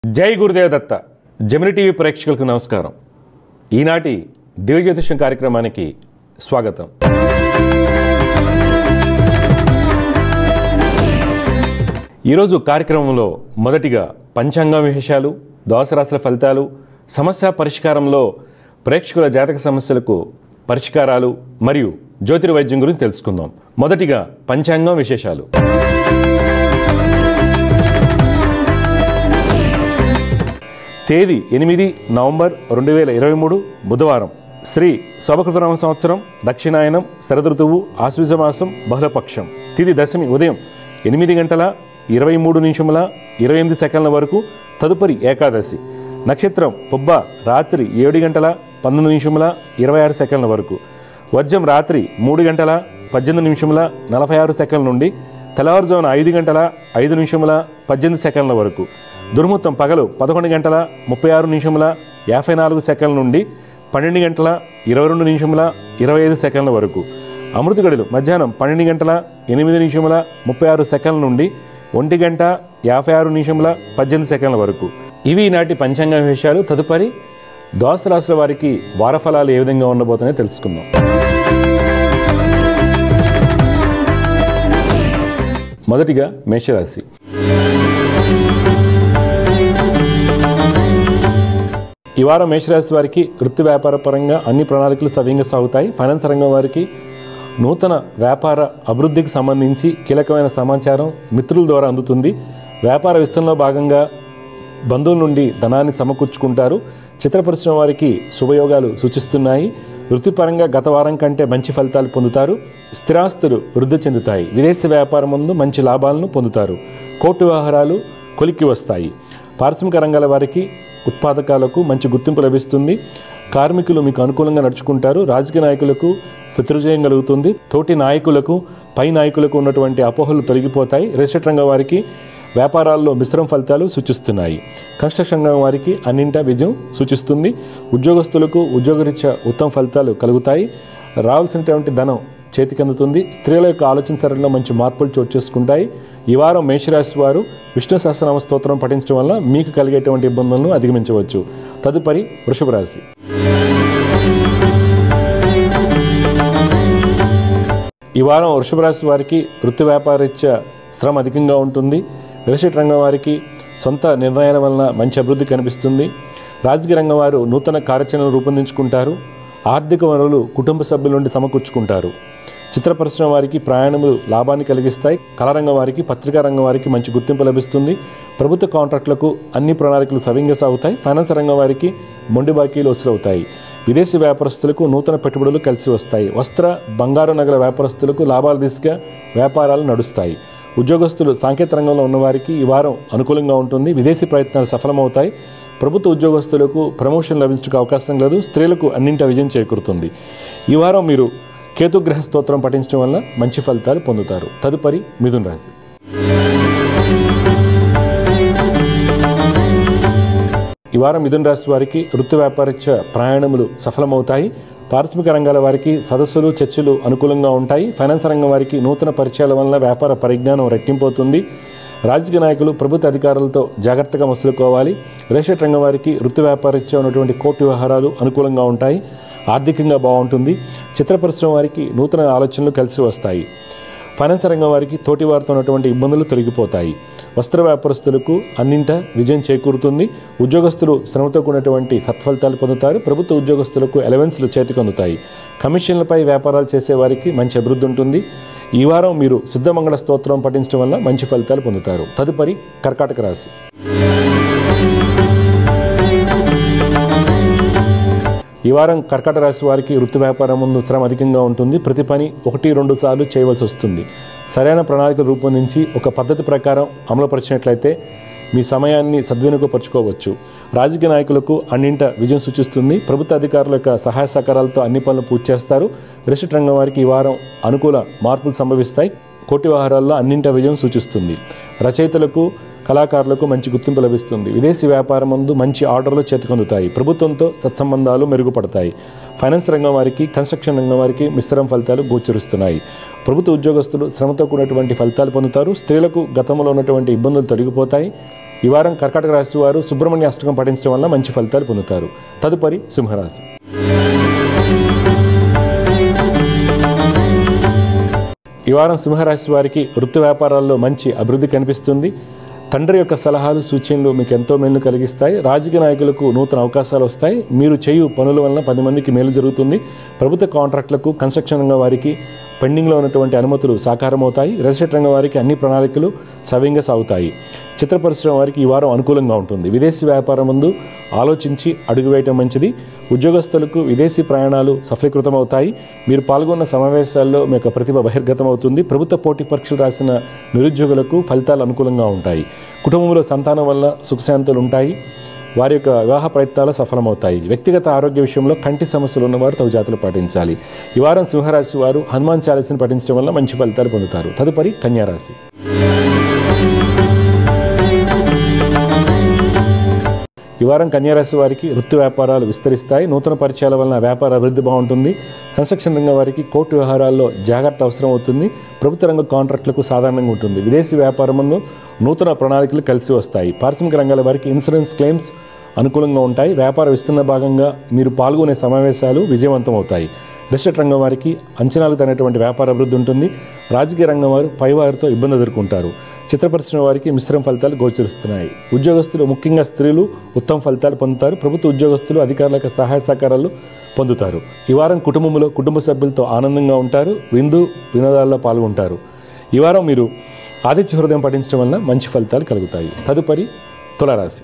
జై గురుదేవ దత్త Gemini TV ప్రేక్షకులకు నమస్కారం ఈనాటి దివ్యజ్యోతిషం కార్యక్రమానికి స్వాగతం ఈరోజు కార్యక్రమంలో మొదటిగా పంచాంగ విశేషాలు దోసరాశుల ఫలితాలు సమస్య పరిష్కారంలో ప్రేక్షకుల జాతక సమస్యలకు పరిష్కారాలు మరియు జ్యోతిర్వైద్యం గురించి తెలుసుకుందాం మొదటిగా పంచాంగం విశేషాలు తేదీ ఎనిమిది నవంబర్ రెండు వేల ఇరవై మూడు బుధవారం శ్రీ శోభకృతనామ సంవత్సరం దక్షిణాయనం శరదృతువు ఆశ్వీజమాసం బహుళపక్షం తిది దశమి ఉదయం ఎనిమిది గంటల ఇరవై మూడు నిమిషముల ఇరవై ఎనిమిది సెకండ్ల వరకు తదుపరి ఏకాదశి నక్షత్రం పుబ్బ రాత్రి ఏడు గంటల పంతొమ్మిది నిమిషముల ఇరవై ఆరు సెకండ్ల వరకు వర్జం రాత్రి మూడు గంటల పద్దెనిమిది నిమిషముల నలభై ఆరు సెకండ్ల నుండి తెల్లవారుజామున ఐదు గంటల ఐదు నిమిషముల పద్దెనిమిది సెకండ్ల వరకు దుర్ముహూర్తం పగలు పదకొండు గంటల ముప్పై ఆరు నిమిషముల యాభై నాలుగు సెకండ్ల నుండి పన్నెండు గంటల ఇరవై రెండు నిమిషముల ఇరవై ఐదు సెకండ్ల వరకు అమృత గడులు మధ్యాహ్నం పన్నెండు గంటల ఎనిమిది నిమిషముల ముప్పై ఆరు సెకండ్ల నుండి ఒంటి గంట యాభై ఆరు నిమిషముల పద్దెనిమిది సెకండ్ల వరకు ఇవి ఈనాటి పంచాంగ విషయాలు తదుపరి ద్వాదశ రాశుల వారికి వారఫలాలు ఏ విధంగా ఉండబోతున్నాయో తెలుసుకుందాం మొదటిగా మేషరాశి ఈ వారం మేషరాశి వారికి వృత్తి వ్యాపార పరంగా అన్ని ప్రణాళికలు సవ్యంగా సాగుతాయి ఫైనాన్స్ రంగం వారికి నూతన వ్యాపార అభివృద్ధికి సంబంధించి కీలకమైన సమాచారం మిత్రుల ద్వారా అందుతుంది వ్యాపార విస్తరణలో భాగంగా బంధువుల నుండి ధనాన్ని సమకూర్చుకుంటారు చిత్ర పరిశ్రమ వారికి శుభయోగాలు సూచిస్తున్నాయి వృత్తిపరంగా గత వారం కంటే మంచి ఫలితాలు పొందుతారు స్థిరాస్తులు వృద్ధి చెందుతాయి విదేశీ వ్యాపారం ముందు మంచి లాభాలను పొందుతారు కోర్టు వ్యవహారాలు కొలిక్కి వస్తాయి పారిశ్రామిక రంగాల వారికి ఉత్పాదకాలకు మంచి గుర్తింపు లభిస్తుంది కార్మికులు మీకు అనుకూలంగా నడుచుకుంటారు రాజకీయ నాయకులకు శత్రుజయం కలుగుతుంది తోటి నాయకులకు పై నాయకులకు ఉన్నటువంటి అపోహలు తొలగిపోతాయి రిజిస్టర్ రంగం వారికి వ్యాపారాల్లో మిశ్రమ ఫలితాలు సూచిస్తున్నాయి కన్స్ట్రక్షన్ రంగం వారికి అన్నింటా విజయం సూచిస్తుంది ఉద్యోగస్తులకు ఉద్యోగరీత్యా ఉత్తమ ఫలితాలు కలుగుతాయి రావాల్సినటువంటి ధనం చేతికి అందుతుంది స్త్రీల యొక్క ఆలోచన సరళిలో మంచి మార్పులు చోటు చేసుకుంటాయి ఈ వారం మేషరాశి వారు విష్ణు సహస్రనామ స్తోత్రం పఠించడం వల్ల మీకు కలిగేటువంటి ఇబ్బందులను అధిగమించవచ్చు తదుపరి వృషభ రాశి ఈ వారం వృషభ రాశి వారికి వృత్తి వ్యాపారరీత్యా శ్రమ అధికంగా ఉంటుంది రియల్ రంగం వారికి సొంత నిర్ణయాల వలన మంచి అభివృద్ధి కనిపిస్తుంది రాజకీయ రంగం వారు నూతన కార్యాచరణను రూపొందించుకుంటారు ఆర్థిక వనరులు కుటుంబ సభ్యుల నుండి సమకూర్చుకుంటారు చిత్ర పరిశ్రమ వారికి ప్రయాణములు లాభాన్ని కలిగిస్తాయి కళారంగం వారికి పత్రికా రంగం వారికి మంచి గుర్తింపు లభిస్తుంది ప్రభుత్వ కాంట్రాక్టులకు అన్ని ప్రణాళికలు సవ్యంగా సాగుతాయి ఫైనాన్స్ రంగం వారికి మొండి బాకీలు వసూలవుతాయి విదేశీ వ్యాపారస్తులకు నూతన పెట్టుబడులు కలిసి వస్తాయి వస్త్ర బంగారు నగల వ్యాపారస్తులకు లాభాల దిశగా వ్యాపారాలు నడుస్తాయి ఉద్యోగస్తులు సాంకేతిక రంగంలో ఉన్నవారికి ఈ వారం అనుకూలంగా ఉంటుంది విదేశీ ప్రయత్నాలు సఫలమవుతాయి ప్రభుత్వ ఉద్యోగస్తులకు ప్రమోషన్ లభించడానికి అవకాశం లేదు స్త్రీలకు అన్నింటి విజయం చేకూరుతుంది ఈ వారం మీరు కేతుగ్రహ స్తోత్రం పఠించడం వల్ల మంచి ఫలితాలు పొందుతారు తదుపరి మిథున్ రాశి ఈ వారం మిథున రాశి వారికి వృత్తి వ్యాపారత్య ప్రయాణములు సఫలమవుతాయి పారిశ్రామిక రంగాల వారికి సదస్సులు చర్చలు అనుకూలంగా ఉంటాయి ఫైనాన్స్ రంగం వారికి నూతన పరిచయాల వలన వ్యాపార పరిజ్ఞానం రెట్టింపోతుంది రాజకీయ నాయకులు ప్రభుత్వ అధికారులతో జాగ్రత్తగా మసులుకోవాలి రేషన్ రంగం వారికి వృత్తి వ్యాపారత్య ఉన్నటువంటి కోర్టు వ్యవహారాలు అనుకూలంగా ఉంటాయి ఆర్థికంగా బాగుంటుంది చిత్ర పరిశ్రమ వారికి నూతన ఆలోచనలు కలిసి వస్తాయి ఫైనాన్స్ రంగం వారికి తోటి వారితో ఉన్నటువంటి ఇబ్బందులు తొలగిపోతాయి వస్త్ర వ్యాపారస్తులకు అన్నింట విజయం చేకూరుతుంది ఉద్యోగస్తులు శ్రమతో కూడినటువంటి సత్ఫలితాలు పొందుతారు ప్రభుత్వ ఉద్యోగస్తులకు ఎలవెన్స్లు చేతికి అందుతాయి కమిషన్లపై వ్యాపారాలు చేసే వారికి మంచి అభివృద్ధి ఉంటుంది ఈ వారం మీరు సిద్ధమంగళ స్తోత్రం పఠించడం వల్ల మంచి ఫలితాలు పొందుతారు తదుపరి కర్కాటక రాశి ఈ వారం కర్కాట రాశి వారికి వృత్తి వ్యాపారం ముందు శ్రమ అధికంగా ఉంటుంది ప్రతి పని ఒకటి రెండు సార్లు చేయవలసి వస్తుంది సరైన ప్రణాళిక రూపొందించి ఒక పద్ధతి ప్రకారం అమలుపరిచినట్లయితే మీ సమయాన్ని సద్వినియోగపరచుకోవచ్చు రాజకీయ నాయకులకు అన్నింట విజయం సూచిస్తుంది ప్రభుత్వ అధికారుల యొక్క సహాయ సహకారాలతో అన్ని పనులు పూర్తి చేస్తారు రిజిస్టర్ రంగం వారికి ఈ వారం అనుకూల మార్పులు సంభవిస్తాయి కోటి వ్యవహారాల్లో అన్నింట విజయం సూచిస్తుంది రచయితలకు కళాకారులకు మంచి గుర్తింపు లభిస్తుంది విదేశీ వ్యాపారం ముందు మంచి ఆర్డర్లు చేతికొందుతాయి ప్రభుత్వంతో సత్సంబంధాలు మెరుగుపడతాయి ఫైనాన్స్ రంగం వారికి కన్స్ట్రక్షన్ రంగం వారికి మిశ్రమ ఫలితాలు గోచరిస్తున్నాయి ప్రభుత్వ ఉద్యోగస్తులు శ్రమతో కూడినటువంటి ఫలితాలు పొందుతారు స్త్రీలకు గతంలో ఉన్నటువంటి ఇబ్బందులు తొలగిపోతాయి ఈ వారం కర్కాటక రాశి వారు సుబ్రహ్మణ్య అష్టకం పఠించడం వల్ల మంచి ఫలితాలు పొందుతారు తదుపరి సింహరాశి ఈ వారం సింహరాశి వారికి వృత్తి వ్యాపారాల్లో మంచి అభివృద్ధి కనిపిస్తుంది తండ్రి యొక్క సలహాలు సూచనలు మీకు ఎంతో మేలు కలిగిస్తాయి రాజకీయ నాయకులకు నూతన అవకాశాలు వస్తాయి మీరు చేయు పనుల వలన పది మందికి మేలు జరుగుతుంది ప్రభుత్వ కాంట్రాక్టులకు కన్స్ట్రక్షన్ రంగం వారికి పెండింగ్లో ఉన్నటువంటి అనుమతులు సాకారం అవుతాయి రియల్ ఎస్టేట్ రంగం వారికి అన్ని ప్రణాళికలు సవ్యంగా సాగుతాయి చిత్ర పరిశ్రమ వారికి ఈ వారం అనుకూలంగా ఉంటుంది విదేశీ వ్యాపారం ముందు ఆలోచించి అడుగు వేయటం మంచిది ఉద్యోగస్తులకు విదేశీ ప్రయాణాలు సఫలీకృతం అవుతాయి మీరు పాల్గొన్న సమావేశాల్లో మీ యొక్క ప్రతిభ బహిర్గతం అవుతుంది ప్రభుత్వ పోటీ పరీక్షలు రాసిన నిరుద్యోగులకు ఫలితాలు అనుకూలంగా ఉంటాయి కుటుంబంలో సంతానం వల్ల సుఖశాంతులు ఉంటాయి వారి యొక్క వివాహ ప్రయత్నాలు సఫలమవుతాయి వ్యక్తిగత ఆరోగ్య విషయంలో కంటి సమస్యలు ఉన్నవారు తగు జాతులు పాటించాలి ఈ వారం సింహరాశి వారు హనుమాన్ చాలీసని పఠించడం వల్ల మంచి ఫలితాలు పొందుతారు తదుపరి కన్యారాశి ఈ వారం కన్యారాశి వారికి వృత్తి వ్యాపారాలు విస్తరిస్తాయి నూతన పరిచయాల వలన వ్యాపార అభివృద్ధి బాగుంటుంది కన్స్ట్రక్షన్ రంగం వారికి కోర్టు వ్యవహారాల్లో జాగ్రత్త అవసరం అవుతుంది ప్రభుత్వ రంగ కాంట్రాక్టులకు సాధారణంగా ఉంటుంది విదేశీ వ్యాపారం ముందు నూతన ప్రణాళికలు కలిసి వస్తాయి పారిశ్రామిక రంగాల వారికి ఇన్సూరెన్స్ క్లెయిమ్స్ అనుకూలంగా ఉంటాయి వ్యాపార విస్తరణ భాగంగా మీరు పాల్గొనే సమావేశాలు విజయవంతం అవుతాయి రిజిస్టేట్ రంగం వారికి అంచనాలు తగినటువంటి వ్యాపార అభివృద్ధి ఉంటుంది రాజకీయ రంగం వారు పైవారితో ఇబ్బంది ఎదుర్కొంటారు చిత్ర పరిశ్రమ వారికి మిశ్రమ ఫలితాలు గోచరిస్తున్నాయి ఉద్యోగస్తులు ముఖ్యంగా స్త్రీలు ఉత్తమ ఫలితాలు పొందుతారు ప్రభుత్వ ఉద్యోగస్తులు అధికారుల యొక్క సహాయ సహకారాలు పొందుతారు ఈ వారం కుటుంబంలో కుటుంబ సభ్యులతో ఆనందంగా ఉంటారు విందు వినోదాల్లో పాల్గొంటారు ఈ వారం మీరు ఆదిత్య హృదయం పఠించడం వలన మంచి ఫలితాలు కలుగుతాయి తదుపరి తులరాశి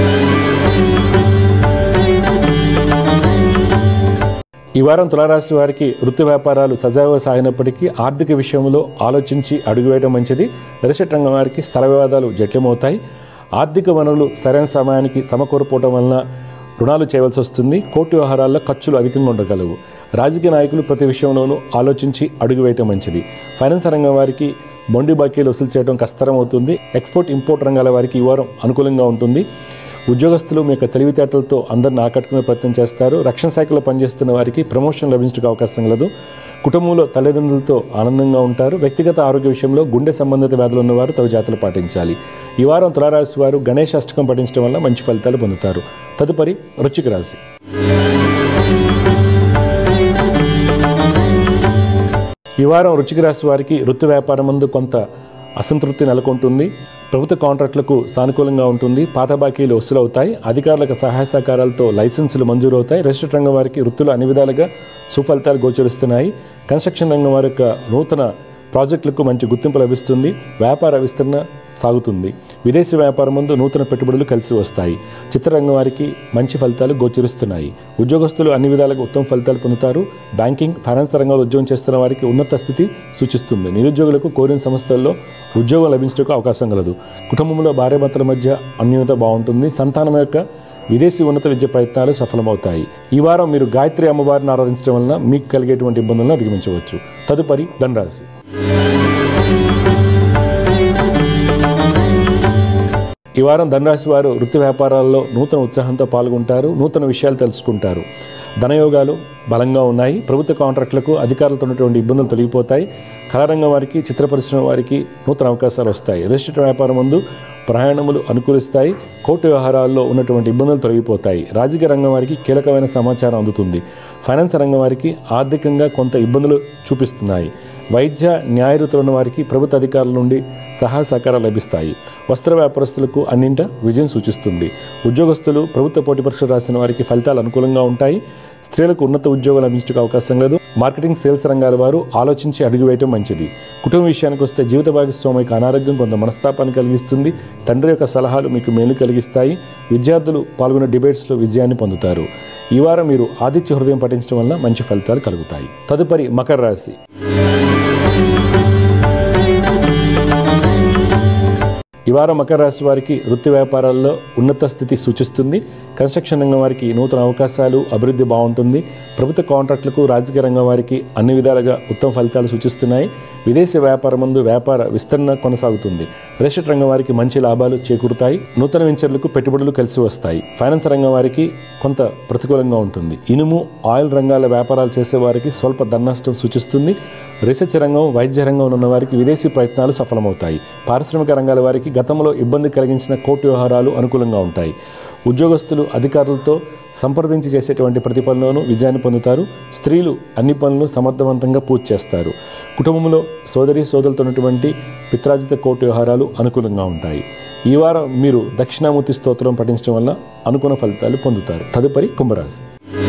ఈ వారం తులారాశి వారికి వృత్తి వ్యాపారాలు సజావుగా సాగినప్పటికీ ఆర్థిక విషయంలో ఆలోచించి అడుగువేయడం మంచిది రిజిస్టేట్ రంగం వారికి స్థల వివాదాలు జట్లమవుతాయి ఆర్థిక వనరులు సరైన సమయానికి సమకూరపోవడం వలన రుణాలు చేయవలసి వస్తుంది కోర్టు వ్యవహారాల్లో ఖర్చులు అధికంగా ఉండగలవు రాజకీయ నాయకులు ప్రతి విషయంలోనూ ఆలోచించి అడుగు వేయటం మంచిది ఫైనాన్స్ రంగం వారికి మొండి బాకీలు వసూలు చేయడం కష్టతరం అవుతుంది ఎక్స్పోర్ట్ ఇంపోర్ట్ రంగాల వారికి ఈ వారం అనుకూలంగా ఉంటుంది ఉద్యోగస్తులు మీ యొక్క తెలివితేటలతో అందరిని ఆకట్టుకునే ప్రయత్నం చేస్తారు రక్షణ శాఖలో పనిచేస్తున్న వారికి ప్రమోషన్ లభించడానికి అవకాశం కలదు కుటుంబంలో తల్లిదండ్రులతో ఆనందంగా ఉంటారు వ్యక్తిగత ఆరోగ్య విషయంలో గుండె సంబంధిత వ్యాధులు ఉన్నవారు తగు జాతులు పాటించాలి ఈ వారం తులారాశి వారు గణేష్ అష్టకం పఠించడం వల్ల మంచి ఫలితాలు పొందుతారు తదుపరి వృశ్చిక రాశి ఈ వారం రుచిక రాశి వారికి వృత్తి వ్యాపారం ముందు కొంత అసంతృప్తి నెలకొంటుంది ప్రభుత్వ కాంట్రాక్టులకు సానుకూలంగా ఉంటుంది పాత బాకీలు వసూలవుతాయి అధికారులకు సహాయ సహకారాలతో లైసెన్సులు మంజూరు అవుతాయి రిజిస్టర్ రంగం వారికి వృత్తులు అన్ని విధాలుగా సుఫలితాలు గోచరిస్తున్నాయి కన్స్ట్రక్షన్ రంగం వారి యొక్క నూతన ప్రాజెక్టులకు మంచి గుర్తింపు లభిస్తుంది వ్యాపార విస్తరణ సాగుతుంది విదేశీ వ్యాపారం ముందు నూతన పెట్టుబడులు కలిసి వస్తాయి చిత్రరంగం వారికి మంచి ఫలితాలు గోచరిస్తున్నాయి ఉద్యోగస్తులు అన్ని విధాలుగా ఉత్తమ ఫలితాలు పొందుతారు బ్యాంకింగ్ ఫైనాన్స్ రంగంలో ఉద్యోగం చేస్తున్న వారికి ఉన్నత స్థితి సూచిస్తుంది నిరుద్యోగులకు కోరిన సంస్థల్లో ఉద్యోగం లభించడానికి అవకాశం కలదు కుటుంబంలో భార్యాభర్తల మధ్య అన్యోన్యత బాగుంటుంది సంతానం యొక్క విదేశీ ఉన్నత విద్య ప్రయత్నాలు సఫలమవుతాయి ఈ వారం మీరు గాయత్రి అమ్మవారిని ఆరాధించడం వలన మీకు కలిగేటువంటి ఇబ్బందులను అధిగమించవచ్చు తదుపరి ధనరాశి ఈ వారం ధనరాశి వారు వృత్తి వ్యాపారాల్లో నూతన ఉత్సాహంతో పాల్గొంటారు నూతన విషయాలు తెలుసుకుంటారు ధనయోగాలు బలంగా ఉన్నాయి ప్రభుత్వ కాంట్రాక్టులకు అధికారులతో ఉన్నటువంటి ఇబ్బందులు తొలగిపోతాయి కళారంగం వారికి చిత్ర పరిశ్రమ వారికి నూతన అవకాశాలు వస్తాయి రిజిస్టర్ వ్యాపారం ముందు ప్రయాణములు అనుకూలిస్తాయి కోర్టు వ్యవహారాల్లో ఉన్నటువంటి ఇబ్బందులు తొలగిపోతాయి రాజకీయ రంగం వారికి కీలకమైన సమాచారం అందుతుంది ఫైనాన్స్ రంగం వారికి ఆర్థికంగా కొంత ఇబ్బందులు చూపిస్తున్నాయి వైద్య న్యాయ వృత్తులు ఉన్న వారికి ప్రభుత్వ అధికారుల నుండి సహాయ సహకారాలు లభిస్తాయి వస్త్ర వ్యాపారస్తులకు అన్నింట విజయం సూచిస్తుంది ఉద్యోగస్తులు ప్రభుత్వ పోటీ పరీక్షలు రాసిన వారికి ఫలితాలు అనుకూలంగా ఉంటాయి స్త్రీలకు ఉన్నత ఉద్యోగాలు లభించడానికి అవకాశం లేదు మార్కెటింగ్ సేల్స్ రంగాల వారు ఆలోచించి అడుగు వేయటం మంచిది కుటుంబ విషయానికి వస్తే జీవిత భాగస్వామికి అనారోగ్యం కొంత మనస్తాపాన్ని కలిగిస్తుంది తండ్రి యొక్క సలహాలు మీకు మేలు కలిగిస్తాయి విద్యార్థులు పాల్గొనే డిబేట్స్లో విజయాన్ని పొందుతారు ఈ వారం మీరు ఆదిత్య హృదయం పఠించడం వల్ల మంచి ఫలితాలు కలుగుతాయి తదుపరి మకర రాశి ఈ వారం మకర రాశి వారికి వృత్తి వ్యాపారాల్లో ఉన్నత స్థితి సూచిస్తుంది కన్స్ట్రక్షన్ రంగం వారికి నూతన అవకాశాలు అభివృద్ధి బాగుంటుంది ప్రభుత్వ కాంట్రాక్టులకు రాజకీయ రంగం వారికి అన్ని విధాలుగా ఉత్తమ ఫలితాలు సూచిస్తున్నాయి విదేశీ వ్యాపారం ముందు వ్యాపార విస్తరణ కొనసాగుతుంది రియల్ ఎస్టేట్ రంగం వారికి మంచి లాభాలు చేకూరుతాయి నూతన వెంచర్లకు పెట్టుబడులు కలిసి వస్తాయి ఫైనాన్స్ రంగం వారికి కొంత ప్రతికూలంగా ఉంటుంది ఇనుము ఆయిల్ రంగాల వ్యాపారాలు చేసే వారికి స్వల్ప ధననష్టం సూచిస్తుంది రీసెర్చ్ రంగం వైద్య రంగం ఉన్న వారికి విదేశీ ప్రయత్నాలు సఫలమవుతాయి పారిశ్రామిక రంగాల వారికి గతంలో ఇబ్బంది కలిగించిన కోర్టు వ్యవహారాలు అనుకూలంగా ఉంటాయి ఉద్యోగస్తులు అధికారులతో సంప్రదించి చేసేటువంటి ప్రతిఫలంలోనూ విజయాన్ని పొందుతారు స్త్రీలు అన్ని పనులు సమర్థవంతంగా పూర్తి చేస్తారు కుటుంబంలో సోదరి సోదరులతో ఉన్నటువంటి పిత్రాజిత కోర్టు వ్యవహారాలు అనుకూలంగా ఉంటాయి ఈ వారం మీరు దక్షిణామూర్తి స్తోత్రం పఠించడం వల్ల అనుకున్న ఫలితాలు పొందుతారు తదుపరి కుంభరాశి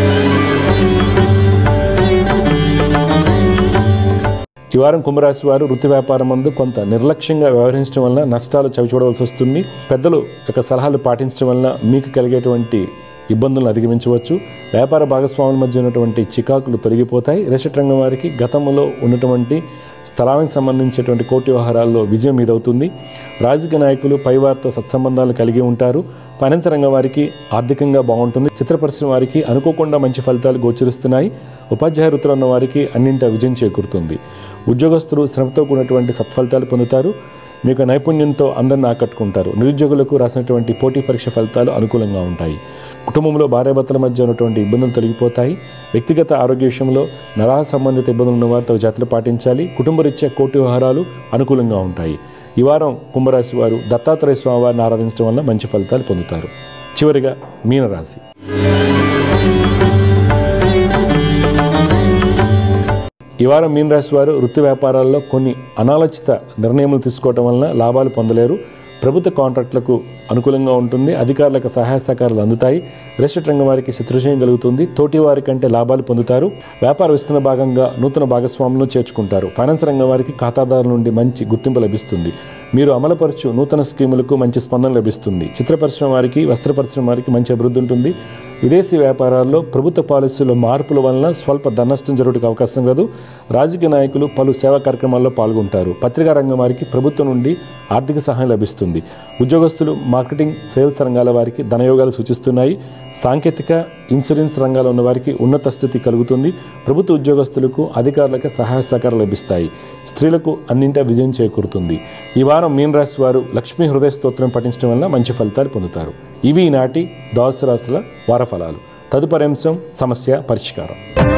ఈ వారం కుంభరాశి వారు వృత్తి వ్యాపారం మందు కొంత నిర్లక్ష్యంగా వ్యవహరించడం వల్ల నష్టాలు చవిచూడవలసి వస్తుంది పెద్దలు యొక్క సలహాలు పాటించడం వల్ల మీకు కలిగేటువంటి ఇబ్బందులను అధిగమించవచ్చు వ్యాపార భాగస్వాముల మధ్య ఉన్నటువంటి చికాకులు తొలగిపోతాయి రేషట్ రంగం వారికి గతంలో ఉన్నటువంటి స్థలానికి సంబంధించేటువంటి కోర్టు వ్యవహారాల్లో విజయం మీదవుతుంది రాజకీయ నాయకులు పైవారితో సత్సంబంధాలు కలిగి ఉంటారు ఫైనాన్స్ రంగం వారికి ఆర్థికంగా బాగుంటుంది చిత్ర పరిశ్రమ వారికి అనుకోకుండా మంచి ఫలితాలు గోచరిస్తున్నాయి ఉపాధ్యాయ వృత్తిలో ఉన్న వారికి అన్నింట విజయం చేకూరుతుంది ఉద్యోగస్తులు శ్రమతో కూడినటువంటి సత్ఫలితాలు పొందుతారు మీకు నైపుణ్యంతో అందరిని ఆకట్టుకుంటారు నిరుద్యోగులకు రాసినటువంటి పోటీ పరీక్ష ఫలితాలు అనుకూలంగా ఉంటాయి కుటుంబంలో భార్యాభర్తల మధ్య ఉన్నటువంటి ఇబ్బందులు తొలగిపోతాయి వ్యక్తిగత ఆరోగ్య విషయంలో నరాల సంబంధిత ఇబ్బందులు ఉన్న వారితో జాగ్రత్తలు పాటించాలి కుటుంబరీత్యా కోర్టు వ్యవహారాలు అనుకూలంగా ఉంటాయి ఈ వారం కుంభరాశి వారు దత్తాత్రేయ స్వామివారిని ఆరాధించడం వల్ల మంచి ఫలితాలు పొందుతారు చివరిగా మీనరాశి ఈ వారం మీన రాశి వారు వృత్తి వ్యాపారాల్లో కొన్ని అనాలోచిత నిర్ణయములు తీసుకోవడం వలన లాభాలు పొందలేరు ప్రభుత్వ కాంట్రాక్టులకు అనుకూలంగా ఉంటుంది అధికారులకు సహాయ సహకారాలు అందుతాయి రియల్ రంగం వారికి శత్రుజయం కలుగుతుంది తోటి వారి కంటే లాభాలు పొందుతారు వ్యాపార విస్తరణ భాగంగా నూతన భాగస్వాములను చేర్చుకుంటారు ఫైనాన్స్ రంగం వారికి ఖాతాదారుల నుండి మంచి గుర్తింపు లభిస్తుంది మీరు అమలుపరచు నూతన స్కీములకు మంచి స్పందన లభిస్తుంది చిత్ర పరిశ్రమ వారికి వస్త్ర పరిశ్రమ వారికి మంచి అభివృద్ధి ఉంటుంది విదేశీ వ్యాపారాల్లో ప్రభుత్వ పాలసీల మార్పుల వలన స్వల్ప ధనష్టం జరుగుటకు అవకాశం కలదు రాజకీయ నాయకులు పలు సేవా కార్యక్రమాల్లో పాల్గొంటారు పత్రికా రంగం వారికి ప్రభుత్వం నుండి ఆర్థిక సహాయం లభిస్తుంది ఉద్యోగస్తులు మార్కెటింగ్ సేల్స్ రంగాల వారికి ధనయోగాలు సూచిస్తున్నాయి సాంకేతిక ఇన్సూరెన్స్ రంగాల్లో ఉన్న వారికి ఉన్నత స్థితి కలుగుతుంది ప్రభుత్వ ఉద్యోగస్తులకు అధికారులకు సహాయ సహకారాలు లభిస్తాయి స్త్రీలకు అన్నింటా విజయం చేకూరుతుంది ఈ వారం మీన రాశి వారు లక్ష్మీ హృదయ స్తోత్రం పఠించడం వల్ల మంచి ఫలితాలు పొందుతారు ఇవి ఈనాటి ద్వాదశ రాశుల వార ఫలాలు తదుపరి అంశం సమస్య పరిష్కారం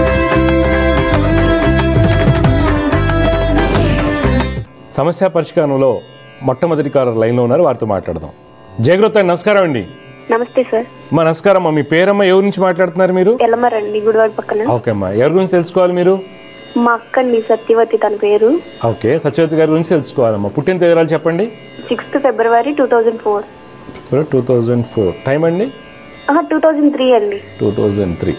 సమస్య పరిష్కారంలో మొట్టమొదటి కారు లైన్లో ఉన్నారు వారితో మాట్లాడదాం జయగ్రత నమస్కారం అండి నమస్తే సార్ మా నమస్కారం అమ్మా మీ పేరమ్మ ఎవరి నుంచి మాట్లాడుతున్నారు మీరు ఎల్లమరండి గుడివాడ పక్కన ఓకే అమ్మా ఎవరి గురించి తెలుసుకోవాలి మీరు మా అక్కండి సత్యవతి తన పేరు ఓకే సత్యవతి గారి గురించి తెలుసుకోవాలమ్మా పుట్టిన తేదీరాలు చెప్పండి sixth February two thousand four two thousand four time అండి టూ థౌజండ్ త్రీ అండి టూ థౌజండ్ త్రీ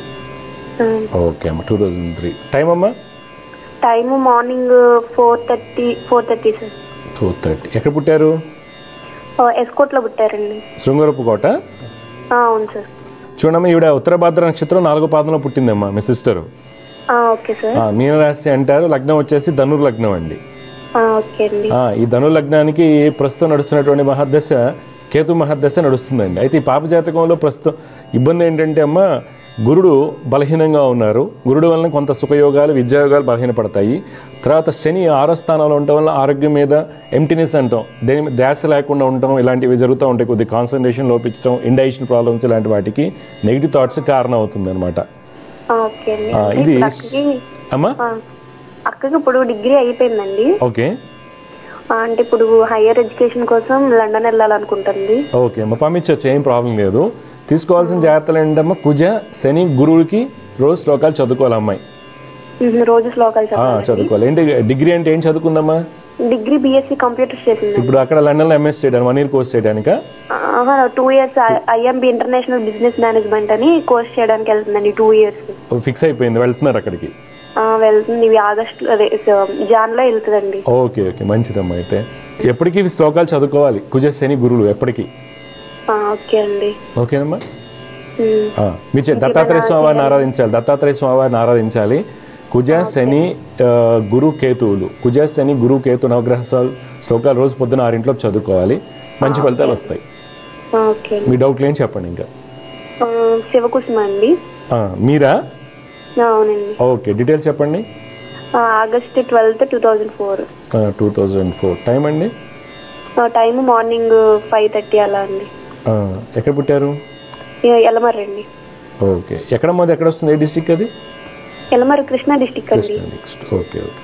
ఓకే అమ్మా టూ థౌజండ్ త్రీ టైం అమ్మా time morning four thirty four thirty sir four thirty ఎక్కడ పుట్టారు ఎస్కోట్లో పుట్టారండి శృంగరపు కోట ఆ, అవును సార్ చూడమ్మా ఈవిడ ఉత్తర భాద్ర నక్షత్రం నాలుగో పాదంలో పుట్టిందమ్మా మీ సిస్టరు ఆ, ఓకే సార్ మీనరాశి అంటారు లగ్నం వచ్చేసి ధనుర్ లగ్నం అండి ఆ, ఓకే అండి ఆ, ఈ ధను లగ్నానికి ప్రస్తుతం నడుస్తున్నటువంటి మహర్దశ కేతు మహర్దశ నడుస్తుందండి అయితే ఈ పాప జాతకంలో ప్రస్తుతం ఇబ్బంది ఏంటంటే అమ్మ గురుడు బలహీనంగా ఉన్నారు గురుడు వలన కొంత సుఖయోగాలు విద్యాయోగాలు బలహీనపడతాయి తర్వాత శని ఆరో స్థానంలో ఉండటం వల్ల ఆరోగ్యం మీద ఎంటీనెస్ అంటాం దేని మీద ధ్యాస లేకుండా ఉండటం ఇలాంటివి జరుగుతూ ఉంటాయి కొద్ది కాన్సన్ట్రేషన్ లోపించడం ఇండైజెషన్ ప్రాబ్లమ్స్ ఇలాంటి వాటికి నెగిటివ్ థాట్స్ కారణం అవుతుంది అనమాట ఆ, ఓకే అండి ఆ, అంటే ఇది- ఇప్పుడు అక్కకి అమ్మా ఆ, అక్కకి ఇప్పుడు డిగ్రీ అయిపోయిందండి ఓకే ఆ, అంటే ఇప్పుడు హైయర్ ఎడ్యుకేషన్ కోసం లండన్ వెళ్ళాలనుకుంటుంది ఓకే అమ్మ పంపించవచ్చు ఏం ప్రాబ్లం లేదు తీసుకోవాల్సిన జాగ్రత్తలు ఏంటమ్మా కుజ శని గురువుకి రోజు శ్లోకాలు చదువుకోవాలి అమ్మాయి ఉహు, రోజు శ్లోకాలు ఆ, చదవాలి చదువుకోవాలి ఏంటి డిగ్రీ అంటే ఏం చదువుకుందమ్మా డిగ్రీ బీఎస్సీ కంప్యూటర్స్ చేసింది ఇప్పుడు అక్కడ లండన్లో ఎంఎస్ చేయడానికి వన్ ఇయర్ కోర్స్ చేయడానికా two years IMB international business management అని కోర్స్ చేయడానికి వెళ్తుందండి టూ ఇయర్స్ ఫిక్స్ అయిపోయింది వెళ్తున్నారు అక్కడికి వెళ్తుంది ఇవి ఆగస్ట్ అదే జాన్ లో వెళ్తుందండి ఓకే ఓకే మంచిదమ్మా అయితే ఎప్పటికీ ఇవి శ్లోకాలు చదువుకోవాలి కుజ శని గురువులు ఎప్పటికీ ఆ, ఓకే అండి ఓకేనమ్మా ఉమ్, ఆ, మీరు చే- దత్తాత్రేయ స్వామివారిని ఆరాధించాలి దత్తాత్రేయ స్వామివారిని ఆరాధించాలి కుజ శని ఆ, గురు కేతువులు కుజ శని గురు కేతు నవగ్రహ శ్లో- శ్లోకాలు రోజు పొద్దున ఆరింట్లో చదువుకోవాలి మంచి ఫలితాలు వస్తాయి ఆ, ఓకే అండి మీ డౌట్లు ఏం చెప్పండి ఇంకా ఆ, ఆ, శివకుసుమ అండి ఆ, మీరా ఆ, అవునండి ఓకే డీటెయిల్స్ చెప్పండి ఆ, August twelfth two thousand four two thousand four time అండి టైం మార్నింగ్ ఫైవ్ థర్టీ అలా అండి ఆ, ఎక్కడ పుట్టారు ఎలమర్రి ఓకే ఎక్కడ మాది ఎక్కడ వస్తుంది ఏ డిస్టిక్ అది ఎలమర్రి కృష్ణా డిస్టిక్ అండి Krishna next okay okay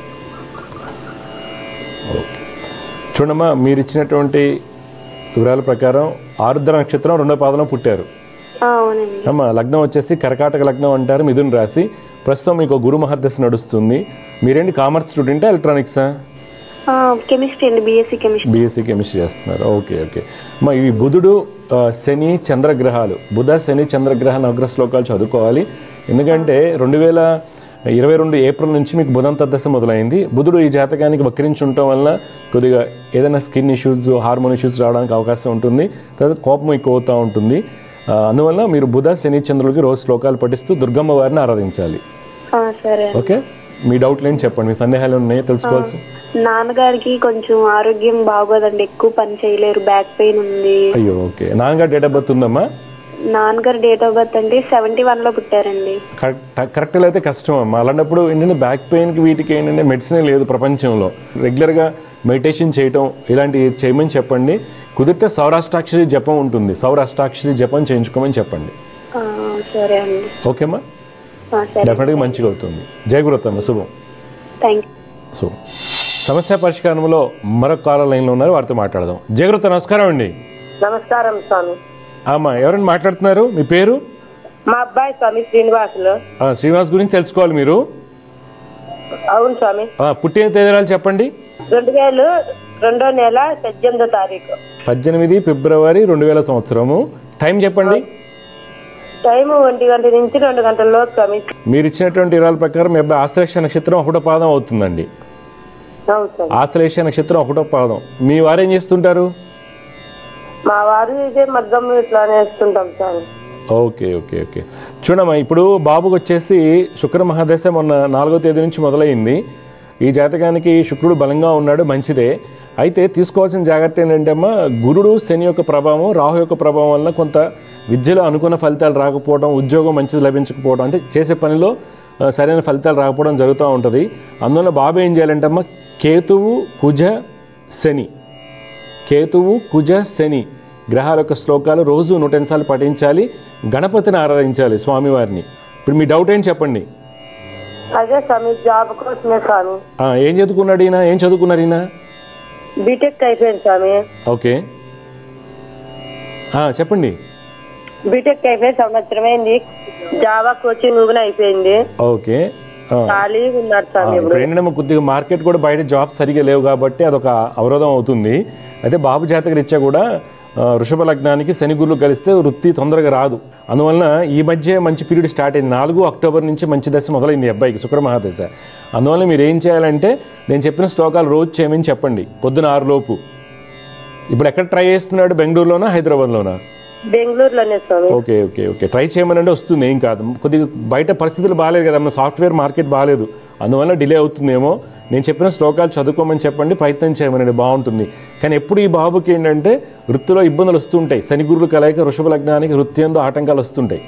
okay చూడమ్మా మీరు ఇచ్చినటువంటి వివరాల ప్రకారం ఆరుద్ర నక్షత్రం రెండో పాదంలో పుట్టారు ఆ, అవునండి అమ్మ లగ్నం వచ్చేసి కర్కాటక లగ్నం అంటారు మిథున్ రాశి ప్రస్తుతం మీకు గురు మహర్దశ నడుస్తుంది మీరేంటి కామర్స్ స్టూడెంటా ఎలక్ట్రానిక్సా కెమిస్ట్రీ అండి బీఎస్సీ కెమిస్ట్రీ బీఎస్సీ కెమిస్ట్రీ చేస్తున్నారు ఓకే ఓకే అమ్మా ఇవి బుధుడు ఆ, శని చంద్రగ్రహాలు బుధ శని చంద్రగ్రహ నవగ్రహ శ్లోకాలు చదువుకోవాలి ఎందుకంటే రెండు వేల ఇరవై రెండు ఏప్రిల్ నుంచి మీకు బుధంత దశ మొదలైంది బుధుడు ఈ జాతకానికి వక్రించి ఉండటం వల్ల కొద్దిగా ఏదైనా స్కిన్ ఇష్యూస్ హార్మోన్ ఇష్యూస్ రావడానికి అవకాశం ఉంటుంది తర్వాత కోపం ఎక్కువ అవుతూ ఉంటుంది ఆ, అందువల్ల మీరు బుధ శని చంద్రులకి రోజు శ్లోకాలు పఠిస్తూ దుర్గమ్మ వారిని ఆరాధించాలి ఆ, సరే అండి. ఓకే మీ డౌట్లు ఏంటి చెప్పండి మీ సందేహాలు ఉన్నాయి తెలుసుకోవాల్సి నాన్నగారికి కొంచెం ఆరోగ్యం బాగోదండి ఎక్కువ పని చేయలేరు బ్యాక్ పెయిన్ ఉంది అయ్యో ఓకే నాన్నగారు డేట్ ఆఫ్ బర్త్ ఉందమ్మా నాన్నగారు డేట్ ఆఫ్ బర్త్ అంటే సెవెంటీ వన్ లో పుట్టారండి కరెక్ట్ కరెక్ట్గా అయితే కష్టం అమ్మా అలాంటప్పుడు ఏంటంటే బ్యాక్ పెయిన్కి వీటికి ఏంటంటే మెడిసినే లేదు ప్రపంచంలో రెగ్యులర్గా మెడిటేషన్ చేయటం ఇలాంటివి చేయమని చెప్పండి కుదిరితే సౌరాష్ట్రాక్షరి జపం ఉంటుంది సౌరాష్ట్రాక్షరి జపం చేయించుకోమని చెప్పండి ఆ, సరే అండి ఓకేమ్మా ఆ, సరే డెఫినెట్గా మంచిగా అవుతుంది జయగురుతమ్మ శుభం థ్యాంక్ యూ శుభం సమస్య పరిష్కారంలో మరొక కాలర్ లైన్లో ఉన్నారు వారితో మాట్లాడదాం జయగురుత నమస్కారం అండి నమస్కారం స్వామి అమ్మా ఎవరైనా మాట్లాడుతున్నారు మీ పేరు మా అబ్బాయి స్వామి శ్రీనివాసులు ఆ, శ్రీనివాస్ గురించి తెలుసుకోవాలి మీరు అవును స్వామి ఆ, పుట్టిన తేదీరాలు చెప్పండి రెండు వేలు రెండో నెల పద్దెనిమిదో తారీఖు పద్దెనిమిది ఫిబ్రవరి రెండు వేల సంవత్సరము టైం చెప్పండి టైం ఒంటి గంట నుంచి రెండు గంటల్లో స్వామి మీరు ఇచ్చినటువంటి వివరాల ప్రకారం మీ అబ్బాయి ఆశ్లేష నక్షత్రం ఒకటో పాదం అవుతుందండి అవును స్వామి ఆశ్లేష నక్షత్రం ఒకటో పాదం మీ వారు ఏం చేస్తుంటారు మా వారు ఇదే మగ్గం ఇట్లా నేస్తుంటాం స్వామి ఓకే ఓకే ఓకే చూడమ్మా ఇప్పుడు బాబుకి వచ్చేసి శుక్ర మహాదశ మొన్న నాలుగో తేదీ నుంచి మొదలైంది ఈ జాతకానికి శుక్రుడు బలంగా ఉన్నాడు మంచిదే అయితే తీసుకోవాల్సిన జాగ్రత్త ఏంటంటే అమ్మా గురుడు శని యొక్క ప్రభావం రాహు యొక్క ప్రభావం వల్ల కొంత విద్యలో అనుకున్న ఫలితాలు రాకపోవడం ఉద్యోగం మంచిది లభించకపోవడం అంటే చేసే పనిలో ఆ, సరైన ఫలితాలు రాకపోవడం జరుగుతూ ఉంటుంది అందువల్ల బాబు ఏం చేయాలంటే అమ్మా కేతువు కుజ శని కేతువు కుజ శని గ్రహాల యొక్క శ్లోకాలు రోజు నూట ఎనిమిది సార్లు పఠించాలి గణపతిని ఆరాధించాలి స్వామివారిని ఇప్పుడు మీ డౌట్ ఏంటి చెప్పండి అదే స్వామి జాబ్ కోసమే స్వామి ఆ, ఏం చదువుకున్నాడు ఈయన ఏం చదువుకున్నారు ఈయన బీటెక్ అయిపోయింది స్వామి ఓకే ఆ, చెప్పండి బీటెక్ అయిపోయి సంవత్సరం అయింది జావా కోచింగ్ కూడా అయిపోయింది ఓకే ఆ, ఖాళీ ఉన్నారు ఆ, స్వామి ఇప్పుడు ఏంటంటే కొద్దిగా మార్కెట్ కూడా బయట జాబ్స్ సరిగా లేవు కాబట్టి అదొక అవరోధం అవుతుంది అయితే బాబు జాతక రీత్యా కూడా ఆ, వృషభ లగ్నానికి శని గురులు కలిస్తే వృత్తి తొందరగా రాదు అందువలన ఈ మధ్య మంచి పీరియడ్ స్టార్ట్ అయింది నాలుగు అక్టోబర్ నుంచి మంచి దశ మొదలైంది ఈ అబ్బాయికి శుక్ర మహాదశ అందువల్ల మీరు ఏం చేయాలంటే నేను చెప్పిన శ్లోకాలు రోజు చేయమని చెప్పండి పొద్దున ఆరు లోపు ఇప్పుడు ఎక్కడ ట్రై చేస్తున్నాడు బెంగళూరులోనా హైదరాబాద్లోనా బెంగళూరులోనే స్వామి ఓకే ఓకే ఓకే ట్రై చేయమనంటే వస్తుంది ఏం కాదు కొద్దిగా బయట పరిస్థితులు బాగాలేదు కదా మన సాఫ్ట్వేర్ మార్కెట్ బాగాలేదు అందువల్ల డిలే అవుతుందేమో నేను చెప్పిన శ్లోకాలు చదువుకోమని చెప్పండి ప్రయత్నం చేయమనండి బాగుంటుంది కానీ ఎప్పుడు ఈ బాబుకి ఏంటంటే వృత్తిలో ఇబ్బందులు వస్తుంటాయి శని గురులు కలయిక వృషభ లగ్నానికి వృత్తి ఎందు ఆటంకాలు వస్తుంటాయి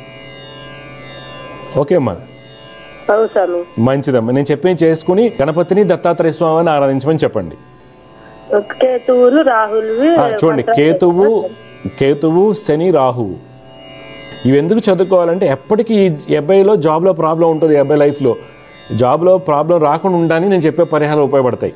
ఓకే అమ్మా అవును స్వామి మంచిదమ్మా నేను చెప్పింది చేసుకుని గణపతిని దత్తాత్రేయ స్వామిని ఆరాధించమని చెప్పండి కేతువులు రాహుల్వి ఆ, చూడండి కేతువు కేతువు శని రాహువు ఇవి ఎందుకు చదువుకోవాలంటే ఎప్పటికీ ఈ అబ్బాయిలో జాబ్లో ప్రాబ్లం ఉంటుంది ఈ అబ్బాయి లైఫ్లో జాబ్లో ప్రాబ్లం రాకుండా ఉండడానికి నేను చెప్పే పరిహారాలు ఉపయోగపడతాయి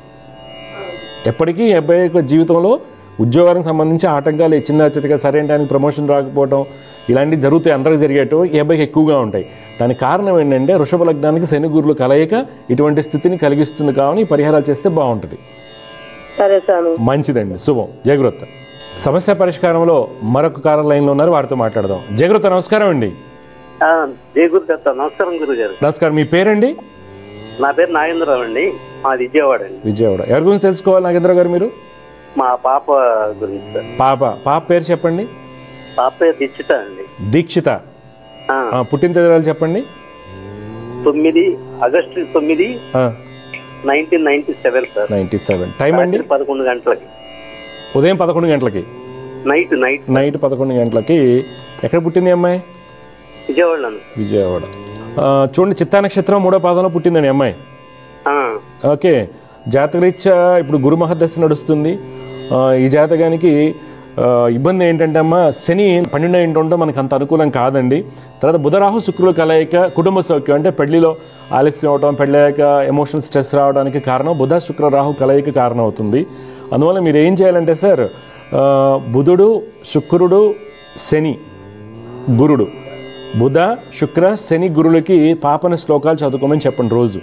ఎప్పటికీ ఈ అబ్బాయి యొక్క జీవితంలో ఉద్యోగానికి సంబంధించి ఆటంకాలు చిన్న చిన్నగా సరైన టైంకి ప్రమోషన్ రాకపోవడం ఇలాంటివి జరుగుతాయి అందరికి జరిగేటో ఈ అబ్బాయికి ఎక్కువగా ఉంటాయి దానికి కారణం ఏంటంటే వృషభ లగ్నానికి శని గురులు కలయిక ఇటువంటి స్థితిని కలిగిస్తుంది కావున ఈ పరిహారాలు చేస్తే బాగుంటుంది సరే స్వామి మంచిదండి శుభం జయగృత సమస్య పరిష్కారంలో మరొక కారం లైన్లో ఉన్నారు వారితో మాట్లాడదాం జయగృత నమస్కారం అండి ఆ, జయ గురుదత్త నమస్కారం గురుగారు నమస్కారం మీ పేరండి నా పేరు నాగేంద్రరావు అండి మాది విజయవాడ అండి విజయవాడ ఎవరి గురించి తెలుసుకోవాలి నాగేంద్ర గారు మీరు మా పాప గురించి సార్ పాప పాప పేరు చెప్పండి పాప పేరు దీక్షిత అండి దీక్షిత ఆ, ఆ, పుట్టిన తేదీలు చెప్పండి తొమ్మిది ఆగస్టు తొమ్మిది nineteen ninety seven sir ninety seven time అండి రాత్రి పదకొండు గంటలకి ఉదయం పదకొండు గంటలకి నైట్ నైట్ నైట్ పదకొండు గంటలకి ఎక్కడ పుట్టింది ఈ అమ్మాయి విజయవాడలో విజయవాడ ఆ, చూడండి చిత్తా నక్షత్రం మూడో పాదంలో పుట్టిందండి ఈ అమ్మాయి ఆ, ఓకే జాతకరీత్యా ఇప్పుడు గురు మహదశ నడుస్తుంది ఆ, ఈ జాతకానికి ఆ, ఇబ్బంది ఏంటంటే అమ్మ శని పన్నెండు ఇంటి ఉంటే మనకు అంత అనుకూలం కాదండి తర్వాత బుధరాహు శుక్రులు కలయిక కుటుంబ సౌఖ్యం అంటే పెళ్లిలో ఆలస్యం అవడం పెళ్ళాక ఎమోషనల్ స్ట్రెస్ రావడానికి కారణం బుధ శుక్ర రాహు కలయిక కారణం అవుతుంది అందువల్ల మీరు ఏం చేయాలంటే సార్ ఆ, బుధుడు శుక్రుడు శని గురుడు బుధ శుక్ర శని గురులకి పాపన శ్లోకాలు చదువుకోమని చెప్పండి రోజు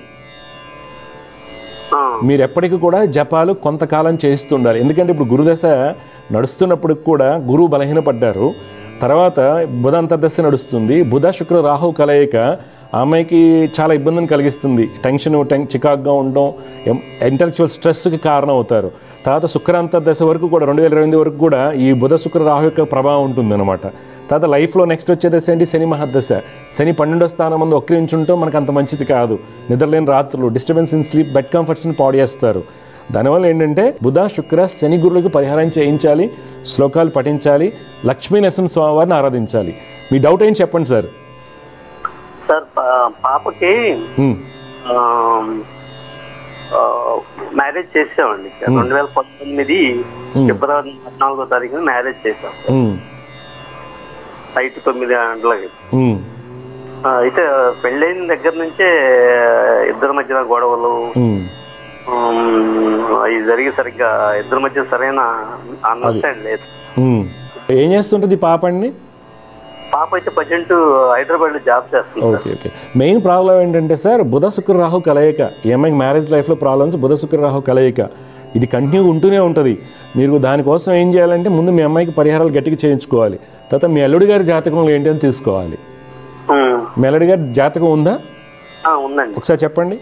ఆ, మీరు ఎప్పటికీ కూడా జపాలు కొంతకాలం చేస్తుండాలి ఎందుకంటే ఇప్పుడు గురుదశ నడుస్తున్నప్పుడు కూడా గురువు బలహీనపడ్డారు తర్వాత బుధ అంతర్దశ నడుస్తుంది బుధ శుక్ర రాహు కలయిక ఆ అమ్మాయికి చాలా ఇబ్బందిని కలిగిస్తుంది టెన్షన్ టెన్ చికాక్గా ఉండడం ఇంటలెక్చువల్ స్ట్రెస్కి కారణం అవుతారు తర్వాత శుక్ర అంతర్దశ వరకు కూడా రెండు వేల ఇరవై ఎనిమిది వరకు కూడా ఈ బుధ శుక్ర రాహు యొక్క ప్రభావం ఉంటుంది అనమాట తర్వాత లైఫ్లో నెక్స్ట్ వచ్చే దశ ఏంటి శని మహర్దశ శని పన్నెండో స్థానం ముందు ఒక్కరించుంటాం మనకు అంత మంచిది కాదు నిద్రలేని రాత్రులు డిస్టర్బెన్స్ ఇన్ స్లీప్ బెడ్ కంఫర్ట్స్ని పాడు చేస్తారు దానివల్ల ఏంటంటే బుధ శుక్ర శని గురులకు పరిహారం చేయించాలి శ్లోకాలు పఠించాలి లక్ష్మీ నరసింహ స్వామి వారిని ఆరాధించాలి మీ డౌట్ ఏం చెప్పండి సార్ సార్ పా- పాపకి ఉమ్, ఆ, ఆ, మ్యారేజ్ చేసామండి రెండు వేల పంతొమ్మిది ఫిబ్రవరి పద్నాలుగో తారీఖున మ్యారేజ్ చేసాం ఉమ్, నైట్ తొమ్మిది గంటలకి ఉమ్, ఆ, అయితే పెళ్ళైన దగ్గర నుంచే ఇద్దరి మధ్యన గొడవలు ఉమ్. ఉమ్, ఇది జరిగి సరిగ్గా ఇద్దరి మధ్య సరైన అండర్స్టాండ్ లేదు ఉమ్. ఏం చేస్తుంటుంది ఈ పాప అండి పాప అయితే ప్రజెంట్ హైదరాబాద్ లో జాబ్ చేస్తుంది ఓకే ఓకే మెయిన్ ప్రాబ్లం ఏంటంటే సార్ బుధ శుక్ర రాహు కలయిక ఈ అమ్మాయికి మ్యారేజ్ లైఫ్లో ప్రాబ్లమ్స్ బుధ శుక్ర రాహు కలయిక ఇది కంటిన్యూ ఉంటూనే ఉంటుంది మీరు దానికోసం ఏం చేయాలంటే ముందు మీ అమ్మాయికి పరిహారాలు గట్టిగా చేయించుకోవాలి తర్వాత మీ అల్లుడి గారి జాతకంలో ఏంటి అని తీసుకోవాలి ఉమ్, మీ అల్లుడి గారి జాతకం ఉందా ఆ, ఉందండి ఒకసారి చెప్పండి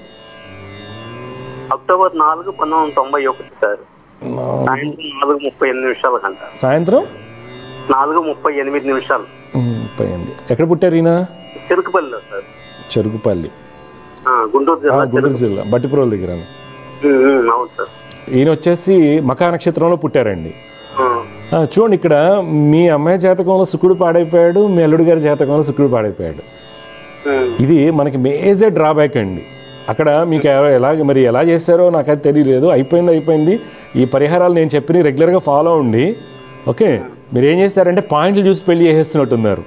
అక్టోబర్ నాలుగు పంతొమ్మిది వందల తొంభై ఒకటి సార్ సాయంత్రం నాలుగు ముప్పై ఎనిమిది నిమిషాల గంట సాయంత్రం నాలుగు ముప్పై ఎనిమిది నిమిషాలు ఉమ్, ముప్పై ఎనిమిది ఎక్కడ పుట్టారు ఈయన చెరుకుపల్లిలో సార్ చెరుకుపల్లి ఆ, గుంటూరు ఆ, జిల్లా గుంటూరు జిల్లా బట్టిపురోల దగ్గర ఉమ్, ఉమ్, అవును సార్ ఈయన వచ్చేసి మకా నక్షత్రంలో పుట్టారండి ఆ, ఆ, చూడండి ఇక్కడ మీ అమ్మాయి జాతకంలో శుక్రుడు పాడైపోయాడు మీ అల్లుడి గారి జాతకంలో శుక్రుడు పాడైపోయాడు ఉమ్, ఇది మనకి మేజర్ డ్రాబ్యాక్ అండి అక్కడ మీకు ఎవ- ఎలా మరి ఎలా చేశారో నాకైతే తెలియలేదు అయిపోయింది అయిపోయింది ఈ పరిహారాలు నేను చెప్పిన రెగ్యులర్గా ఫాలో ఉండి ఓకే మీరు ఏం చేస్తారంటే పాయింట్లు చూసి పెళ్లి చేసేస్తున్నట్టున్నారు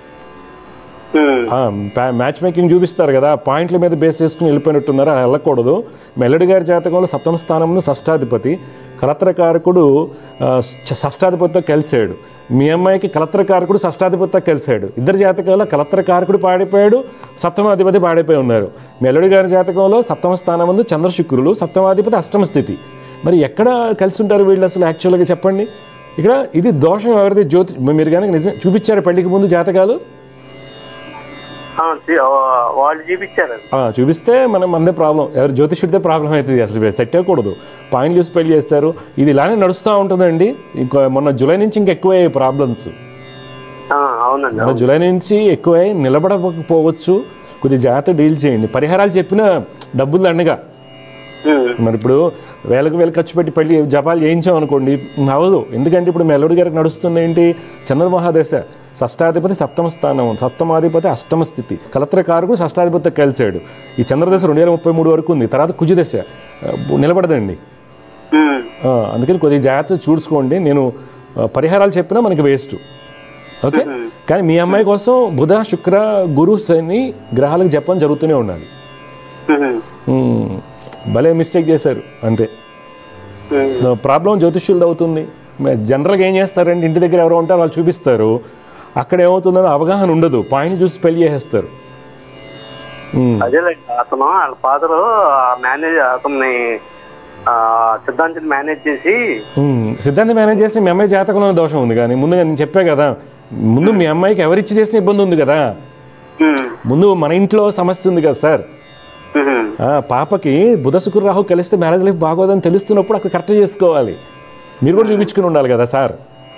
ఉమ్, మ్యాచ్ మేకింగ్ చూపిస్తారు కదా పాయింట్ల మీద బేస్ చేసుకుని వెళ్ళిపోయినట్టున్నారు అలా వెళ్ళకూడదు మెల్లడి గారి జాతకంలో సప్తమ స్థానంలో షష్టాధిపతి కలత్రకారకుడు ఆ, ష- షష్టాధిపతితో కలిశాడు మీ అమ్మాయికి కలత్రకారకుడు షష్టాధిపతితో కలిశాడు ఇద్దరు జాతకాల్లో కలత్రకారకుడు పాడిపోయాడు సప్తమాధిపతి పాడిపోయి ఉన్నారు మెల్లడి గారి జాతకంలో సప్తమ స్థానం ముందు చంద్రశుక్రులు సప్తమాధిపతి అష్టమ స్థితి మరి ఎక్కడ కలిసి ఉంటారు వీళ్ళు అసలు యాక్చువల్గా చెప్పండి ఇక్కడ ఇది దోషం ఎవరిది జ్యోతి మీరు కనుక నిజం చూపించారు పెళ్లికి ముందు జాతకాలు ఆ, చి- ఆ, వాళ్ళు చూపించారండి ఆ, చూపిస్తే మనం మందే ప్రాబ్లం ఎవరు జ్యోతిష్యుడితే ప్రాబ్లం అవుతుంది అసలు సెట్ అవ్వకూడదు పాయింట్ చూసి పెళ్లి చేస్తారు ఇది ఇలానే నడుస్తూ ఉంటుందండి ఇంకా మొన్న జూలై నుంచి ఇంకా ఎక్కువయ్యాయి ప్రాబ్లమ్స్ ఆ, అవునండి మొన్న జూలై నుంచి ఎక్కువై నిలబడకపోవచ్చు కొద్ది జాగ్రత్త డీల్ చేయండి పరిహారాలు చెప్పిన డబ్బులు దండగా ఉమ్, మరి ఇప్పుడు వేలకు వేలు ఖర్చు పెట్టి పెళ్లి జపాలు చేయించాం అనుకోండి అవ్వదు ఎందుకంటే ఇప్పుడు మెల్లడి గారికి నడుస్తుంది ఏంటి చంద్రమహాదశ షష్టాధిపతి సప్తమ స్థానం సప్తమాధిపతి అష్టమ స్థితి కలత్రకారకుడు షష్టాధిపతితో కలిశాడు ఈ చంద్రదశ రెండు వేల ముప్పై మూడు వరకు ఉంది తర్వాత కుజదశ ఆ, నిలబడదండి ఉమ్, ఆ, అందుకని కొద్దిగా జాగ్రత్త చూసుకోండి నేను ఆ, పరిహారాలు చెప్పినా మనకి వేస్ట్ ఓకే కానీ మీ అమ్మాయి కోసం బుధ శుక్ర గురు శని గ్రహాలకు జపం జరుగుతూనే ఉండాలి ఉమ్, మ్మ్. భలే మిస్టేక్ చేశారు అంతే ఉమ్, ప్రాబ్లం జ్యోతిష్యులది అవుతుంది మ- జనరల్గా ఏం చేస్తారంటే ఇంటి దగ్గర ఎవరో ఉంటారో వాళ్ళు చూపిస్తారు అక్కడ ఏమవుతుందని అవగాహన ఉండదు పాయింట్ చూసి పెళ్లి చేసేస్తారు మ్మ్. అదేలేండి అతను వాళ్ళ ఫాదర్ మేనేజ్ అతన్ని ఆ, సిద్ధాంతిని మేనేజ్ చేసి మ్మ్. సిద్ధాంతి మేనేజ్ చేసిన మీ అమ్మాయి జాతకంలో దోషం ఉంది కానీ ముందుగా నేను చెప్పా కదా ముందు మీ అమ్మాయికి ఎవరిచ్చి చేసిన ఇబ్బంది ఉంది కదా ఉమ్, ముందు మన ఇంట్లో సమస్య ఉంది కదా సార్ ఉమ్, ఆ, పాపకి బుధ శుక్ర రాహు కలిస్తే మ్యారేజ్ లైఫ్ బాగోదని తెలుస్తున్నప్పుడు అక్కడ కరెక్ట్ చేసుకోవాలి మీరు కూడా చూపించుకుని ఉండాలి కదా సార్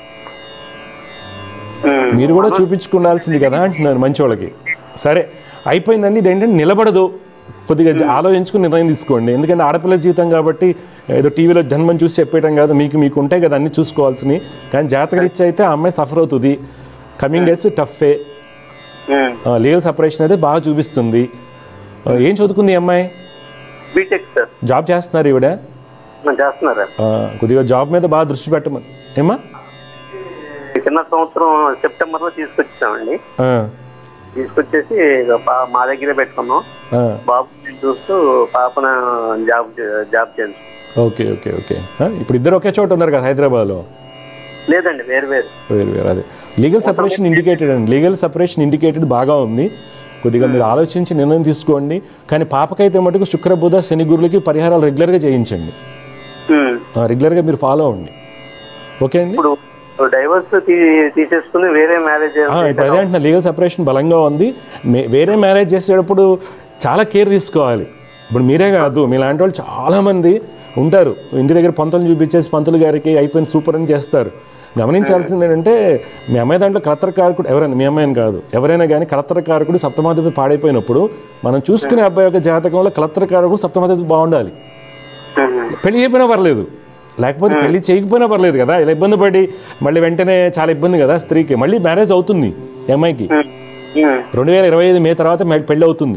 ఉమ్. మీరు కూడా చూపించుకుండాల్సింది కదా అంటున్నాను మంచి వాళ్ళకి సరే అయిపోయిందండి ఇది ఏంటంటే నిలబడదు కొద్దిగా జ- ఆలోచించుకుని నిర్ణయం తీసుకోండి ఎందుకంటే ఆడపిల్ల జీవితం కాబట్టి ఏదో టీవీలో జన్మని చూసి చెప్పేయడం కాదు మీకు మీకు ఉంటాయి కదా అన్ని చూసుకోవాల్సినవి కానీ జాతకరీత్యా అయితే ఆ అమ్మాయి సఫర్ అవుతుంది కమింగ్ డేస్ టఫే లీగల్ సపరేషన్ అయితే బాగా చూపిస్తుంది ఆ, ఏం చదువుకుంది ఈ అమ్మాయి బీటెక్ సార్ జాబ్ చేస్తున్నారు ఈవిడ చేస్తున్నారా ఆ, కొద్దిగా జాబ్ మీద బాగా దృష్టి పెట్టమని ఏమా కింద సంవత్సరం సెప్టెంబర్ లో తీసుకొచ్చామండి ఆ, తీసుకొచ్చేసి ఇక పా- మా దగ్గరే పెట్టుకున్నాం ఆ, బాబు చూస్తూ పాపన జాబ్ చే- జాబ్ చేయండి ఓకే ఓకే ఓకే ఆ, ఇప్పుడు ఇద్దరు ఒకే చోట ఉన్నారు కదా హైదరాబాద్లో లేదండి వేరు వేరు వేరు వేరు అదే లీగల్ సపరేషన్ ఇండికేటెడ్ అండి లీగల్ సపరేషన్ ఇండికేటెడ్ బాగా ఉంది కొద్దిగా మీరు ఆలోచించి నిర్ణయం తీసుకోండి కానీ పాపకైతే మటుకు శుక్ర బుధ శని గురులకి పరిహారాలు రెగ్యులర్గా చేయించండి ఉమ్. ఆ, రెగ్యులర్గా మీరు ఫాలో అవ్వండి ఓకే అండి ఇప్పుడు డైవర్స్ తీసేసుకుని వేరే మ్యారేజ్ ఆ, ఇప్పుడు అదే అంటున్నా లీగల్ సపరేషన్ బలంగా ఉంది మే- వేరే మ్యారేజ్ చేసేటప్పుడు చాలా కేర్ తీసుకోవాలి ఇప్పుడు మీరే కాదు మీలాంటి వాళ్ళు చాలామంది ఉంటారు ఇంటి దగ్గర పంతులు చూపించేసి పంతులు గారికి అయిపోయింది సూపర్ అని చేస్తారు గమనించాల్సింది ఏంటంటే మీ అమ్మాయి దాంట్లో కలత్రకారకుడు ఎవరైనా మీ అమ్మాయిని కాదు ఎవరైనా కానీ కలత్రకారకుడు సప్తమాధిపతి పాడైపోయినప్పుడు మనం చూసుకునే అబ్బాయి యొక్క జాతకంలో కలత్రకారకుడు సప్తమాధిపతి బాగుండాలి పెళ్లి చేయకపోయినా పర్లేదు లేకపోతే పెళ్లి చేయకపోయినా పర్లేదు కదా ఇలా ఇబ్బంది పడి మళ్ళీ వెంటనే చాలా ఇబ్బంది కదా స్త్రీకి మళ్ళీ మ్యారేజ్ అవుతుంది ఈ అమ్మాయికి రెండు వేల ఇరవై ఐదు మే తర్వాత మె- పెళ్ళి అవుతుంది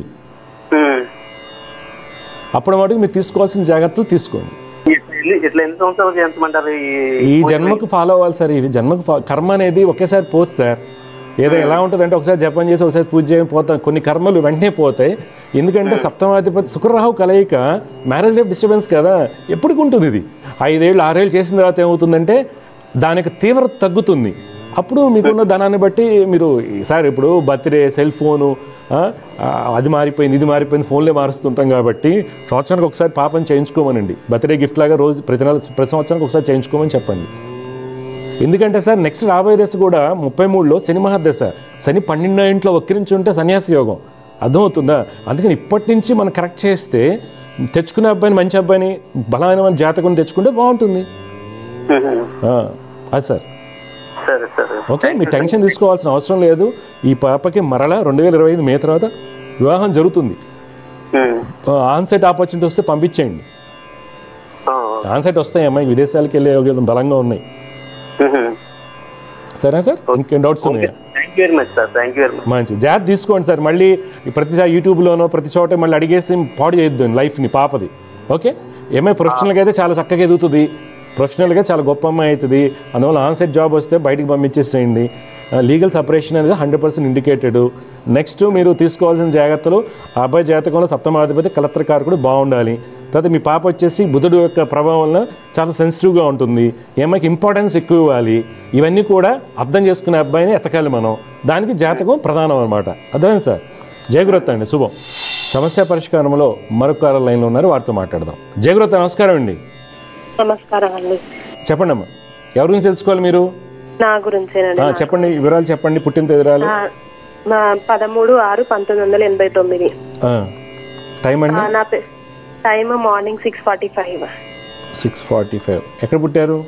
అప్పుడు మటుకు మీరు తీసుకోవాల్సిన జాగ్రత్తలు తీసుకోండి ఇట్లా ఎన్ని సంవత్సరాలు చేయించమంటారు ఈ జన్మకు ఫాలో అవ్వాలి సార్ ఇది జన్మకు ఫా- కర్మ అనేది ఒకేసారి పోదు సార్ ఏదో ఎలా ఉంటుందంటే ఒకసారి జపం చేసి ఒకసారి పూజ చేయడం పోతాం కొన్ని కర్మలు వెంటనే పోతాయి ఎందుకంటే సప్తమాధిపతి శుక్రరాహు కలయిక మ్యారేజ్ లైఫ్ డిస్టర్బెన్స్ కదా ఎప్పటికి ఉంటుంది ఇది ఐదేళ్ళు ఆరేళ్ళు చేసిన తర్వాత ఏమవుతుందంటే దానికి తీవ్రత తగ్గుతుంది అప్పుడు మీకున్న ధనాన్ని బట్టి మీరు సార్ ఇప్పుడు బర్త్డే సెల్ ఫోను ఆ, ఆ, అది మారిపోయింది ఇది మారిపోయింది ఫోన్లే మారుస్తుంటాం కాబట్టి సంవత్సరానికి ఒకసారి పాపం చేయించుకోమనండి బర్త్డే గిఫ్ట్ లాగా రోజు ప్రతి నెల ప్రతి సంవత్సరానికి ఒకసారి చేయించుకోమని చెప్పండి ఎందుకంటే సార్ నెక్స్ట్ రాబోయే దశ కూడా ముప్పై మూడులో శని మహాదశ శని పన్నెండో ఇంట్లో వక్రించి ఉంటే సన్యాసి యోగం అర్థమవుతుందా అందుకని ఇప్పటి నుంచి మనం కరెక్ట్ చేస్తే తెచ్చుకునే అబ్బాయిని మంచి అబ్బాయిని బలమైన జాతకం తెచ్చుకుంటే బాగుంటుంది ఆ, అది సార్ సరే సరే ఓకే మీ టెన్షన్ తీసుకోవాల్సిన అవసరం లేదు ఈ పాపకి మరలా రెండు వేల ఇరవై ఐదు మే తర్వాత వివాహం జరుగుతుంది ఆన్సైట్ ఆపర్చునిటీ వస్తే పంపించేయండి ఆన్సైట్ వస్తాయి అమ్మాయి విదేశాలకు వెళ్ళే యోగ్యతలు బలంగా ఉన్నాయి సరేనా సార్ ఇంకేం డౌట్స్ ఉన్నాయా thank you very much sir thank you very much మంచి జాగ్రత్త తీసుకోండి సార్ మళ్ళీ ప్రతిసారి యూట్యూబ్లోనో ప్రతి చోట మళ్ళీ అడిగేసి పాడు చేయొద్దు లైఫ్ని పాపది ఓకే ఏమై ప్రొఫెషనల్గా అయితే చాలా చక్కగా ఎదుగుతుంది ప్రొఫెషనల్గా చాలా గొప్ప అమ్మాయి అవుతుంది అందువల్ల ఆన్సైట్ జాబ్ వస్తే బయటికి పంపించేసేయండి లీగల్ సపరేషన్ అనేది హండ్రెడ్ పర్సెంట్ ఇండికేటెడ్ నెక్స్ట్ మీరు తీసుకోవాల్సిన జాగ్రత్తలు ఆ అబ్బాయి జాతకంలో సప్తమాధిపతి కలత్రకారకుడు బాగుండాలి తర్వాత మీ పాప వచ్చేసి బుధుడు యొక్క ప్రభావం వల్ల చాలా సెన్సిటివ్గా ఉంటుంది ఏమైనా ఇంపార్టెన్స్ ఎక్కువ ఇవ్వాలి ఇవన్నీ కూడా అర్థం చేసుకునే అబ్బాయిని ఎతకాలి మనం దానికి జాతకం ప్రధానం అనమాట అర్థమైంది సార్ జయగురత్ అండి శుభం సమస్య పరిష్కారంలో మరొక లైన్లో ఉన్నారు వారితో మాట్లాడదాం జయగురత్ నమస్కారం అండి నమస్కారం అండి చెప్పండి అమ్మా ఎవరి గురించి తెలుసుకోవాలి మీరు నా గురించేనండి ఆ, చెప్పండి వివరాలు చెప్పండి పుట్టిన తేదీరాలు నా- నా పదమూడు ఆరు పంతొమ్మిది వందల ఎనభై తొమ్మిది ఆ, టైం అండి ఆ, నా పే- time morning six forty five six forty five ఎక్కడ పుట్టారు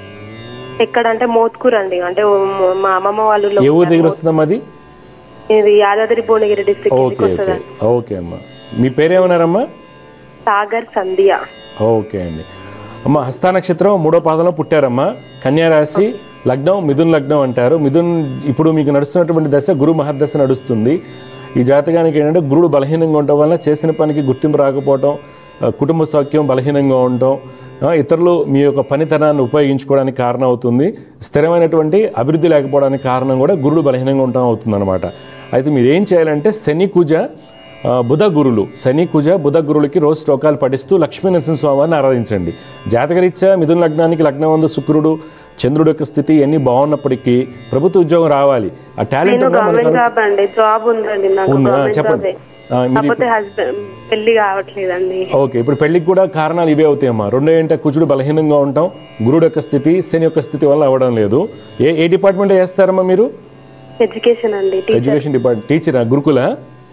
ఎక్కడంటే మోత్కూర్ అండి అంటే ఓ- మా అమ్మమ్మ వాళ్ళు ఏ ఊరు దగ్గర వస్తుందమ్మా అది ఇది Yadadri Bhuvanagiri district okay okay okay అమ్మా మీ పేరేమన్నారమ్మా సాగర్ సంధ్య ఓకే అండి అమ్మ హస్త నక్షత్రం మూడో పాదంలో పుట్టారమ్మా కన్యా రాశి లగ్నం మిథున్ లగ్నం అంటారు మిథున్ ఇప్పుడు మీకు నడుస్తున్నటువంటి దశ గురు మహర్దశ నడుస్తుంది ఈ జాతకానికి ఏంటంటే గురుడు బలహీనంగా ఉండటం వల్ల చేసిన పనికి గుర్తింపు రాకపోవటం ఆ, కుటుంబ సౌఖ్యం బలహీనంగా ఉండటం ఆ, ఇతరులు మీ యొక్క పనితనాన్ని ఉపయోగించుకోవడానికి కారణం అవుతుంది స్థిరమైనటువంటి అభివృద్ధి లేకపోవడానికి కారణం కూడా గురుడు బలహీనంగా ఉండటం అవుతుందన్నమాట అయితే మీరు ఏం చేయాలంటే శని కుజ ఆ, బుధ గురులు శని కుజ బుధ గురులకి రోజు శ్లోకాలు పఠిస్తూ లక్ష్మీ నరసింహస్వామిని ఆరాధించండి జాతకరీత్యా మిథున లగ్నానికి లగ్నం వంద శుక్రుడు చంద్రుడు యొక్క స్థితి అన్నీ బాగున్నప్పటికీ ప్రభుత్వ ఉద్యోగం రావాలి ఆ టాలెంట్ నేను ఉన్నా మనకు గవర్నమెంట్ జాబ్ అండి జాబ్ ఉందండి నాకు ఉందా? గవర్నమెంట్ చెప్పండి. జాబే ఆ, మీరు కాకపోతే హస్బెండ్ పెళ్లి కావట్లేదండి ఓకే ఇప్పుడు పెళ్లికి కూడా కారణాలు ఇవే అవుతాయమ్మా రెండో ఏంటంటే కుజుడు బలహీనంగా ఉంటాం గురుడు యొక్క స్థితి శని యొక్క స్థితి వల్ల అవ్వడం లేదు ఏ ఏ డిపార్ట్మెంట్ చేస్తారమ్మా మీరు ఎడ్యుకేషన్ అండి టీచర్ ఎడ్యుకేషన్ డిపార్ట్మెంట్ టీచరా గురుకులా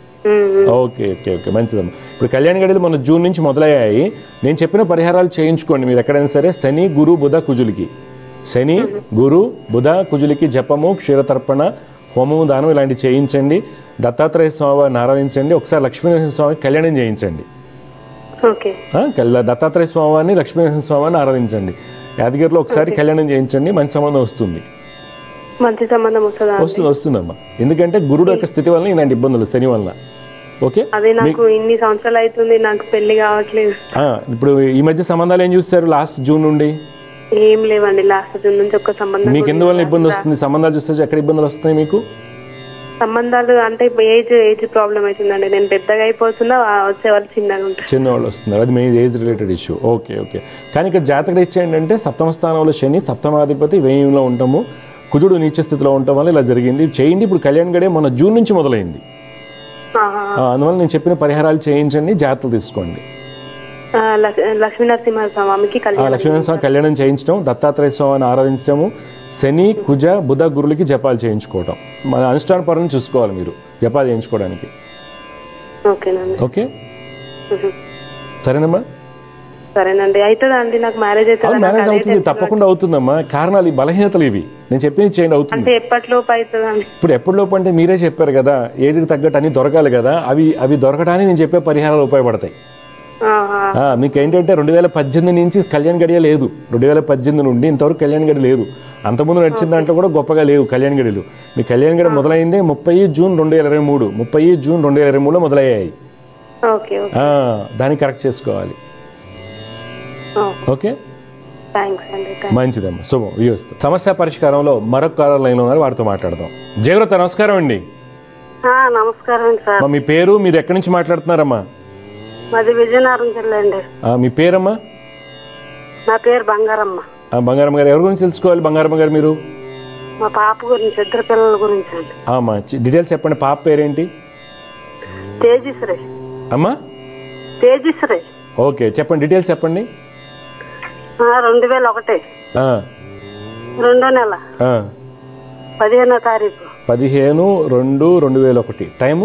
ఓకే ఓకే ఓకే మంచిదమ్మా ఇప్పుడు కళ్యాణ గడిలు మన జూన్ నుంచి మొదలయ్యాయి నేను చెప్పిన పరిహారాలు చేయించుకోండి మీరు ఎక్కడైనా సరే శని గురు బుధ కుజులకి శని గురు బుధ కుజులకి జపము క్షీరతర్పణ హోమము దానం ఇలాంటివి చేయించండి దత్తాత్రేయ స్వామిని ఆరాధించండి ఒకసారి లక్ష్మీనరసింహ స్వామికి కళ్యాణం చేయించండి ఓకే ఆ, కళ్యాణ దత్తాత్రేయ స్వామిని లక్ష్మీనరసింహ స్వామిని ఆరాధించండి యాదగిరిలో ఒకసారి కళ్యాణం చేయించండి మంచి సంబంధం వస్తుంది మంచి సంబంధం వస్తుందా అండి? వస్తుంది వస్తుందమ్మా ఎందుకంటే గురుడు యొక్క స్థితి వలన ఇలాంటి ఇబ్బందులు శని వలన ఓకే అదే నాకు ఇన్ని సంవత్సరాలు అవుతుంది నాకు పెళ్లి కావట్లేదు ఆ, ఇప్పుడు ఈ మధ్య సంబంధాలు ఏం చూస్తారు లాస్ట్ జూన్ నుండి ఏం లేవండి లాస్ట్ జూన్ నుంచి ఒక సంబంధం మీకు కూడా ఎందువల్ల లేదు. ఇబ్బంది వస్తుంది సంబంధాలు చూస్తే ఎక్కడ ఇబ్బందులు వస్తాయి మీకు సంబంధాలు అంటే ఏజ్ ఏజ్ ప్రాబ్లం అవుతుందండి నేను పెద్దగా అయిపోతున్నా ఆ వచ్చే వాళ్ళు చిన్నగా ఉంటారు చిన్నవాళ్ళు వస్తున్నారు అది main age related issue okay okay కానీ ఇక్కడ జాతక రీత్యా ఏంటంటే సప్తమ స్థానంలో శని సప్తమాధిపతి వ్యయంలో ఉంటాము కుజుడు నీచ స్థితిలో ఉండటం వల్ల ఇలా జరిగింది చేయండి ఇప్పుడు కళ్యాణ్ గడే మొన్న జూన్ నుంచి మొదలైంది ఆహా. ఆ, అందువల్ల నేను చెప్పిన పరిహారాలు చేయించండి జాగ్రత్తలు తీసుకోండి ఆ, లక్- లక్ష్మీ నరసింహ స్వామికి ఆ కళ్యాణం లక్ష్మీనరసింహ స్వామి కళ్యాణం చేయించడం దత్తాత్రేయ స్వామిని ఆరాధించడము శని కుజ బుధ గురులకి జపాలు చేయించుకోవటం మన అనుష్ఠాన పరం చూసుకోవాలి మీరు జపాలు చేయించుకోవడానికి ఓకేనండి ఓకే ఉహు. సరేనమ్మా సరేనండి అవుతుందా అండి నాకు మ్యారేజ్ అవును అవుతుందా నాకు మేనేజ్ అదే అవుతుంది tension. తప్పకుండా అవుతుందమ్మా కారణాలు ఈ బలహీనతలు ఇవి నేను చెప్పింది చేయండి అవుతుంది అంటే ఎప్పటిలోపు అవుతుందండి ఇప్పుడు ఎప్పటిలోపు అంటే మీరే చెప్పారు కదా ఏజ్కి తగ్గట్టు అన్ని దొరకాలి కదా అవి అవి దొరకడానికి నేను చెప్పే పరిహారాలు ఉపయోగపడతాయి ఆహా. ఆ, మీకు ఏంటంటే రెండు వేల పద్దెనిమిది నుంచి కళ్యాణ్ గడియ లేదు రెండు వేల పద్దెనిమిది నుండి ఇంతవరకు కళ్యాణ్ గడి లేదు అంతకుముందు నడిచిన దాంట్లో కూడా గొప్పగా లేవు కళ్యాణ్ గడిలు మీ కళ్యాణ్ గడి మొదలైందే ముప్పై జూన్ రెండు వేల ఇరవై మూడు ముప్పై జూన్ రెండు వేల ఇరవై మూడులో మొదలయ్యాయి ఓకే ఓకే ఆ, దాన్ని కరెక్ట్ చేసుకోవాలి ఓకే థ్యాంక్స్ అండి థ్యాంక్స్ మంచిదమ్మా శుభం వ్యూస్తూ సమస్య పరిష్కారంలో మరొక కాలర్ లైన్లో ఉన్నారు వారితో మాట్లాడదాం జయగ్రత నమస్కారం అండి నమస్కారం సార్ మా మీ పేరు మీరు ఎక్కడి నుంచి మాట్లాడుతున్నారమ్మా మాది విజయనగరం జిల్లా అండి ఆ, మీ పేరమ్మా నా పేరు బంగారమ్మ ఆ, బంగారం గారు ఎవరి గురించి తెలుసుకోవాలి బంగారం గారు మీరు మా పాప గురించి ఇద్దరు పిల్లల గురించి అండి అమ్మా డీటెయిల్స్ చెప్పండి పాప పేరేంటి తేజశ్రీ అమ్మా తేజశ్రీ ఓకే చెప్పండి డీటెయిల్స్ చెప్పండి ఆ, రెండు వేల ఒకటి ఆ, రెండో నెల ఆ, పదిహేనో తారీఖు పదిహేను రెండు రెండు వేల ఒకటి టైము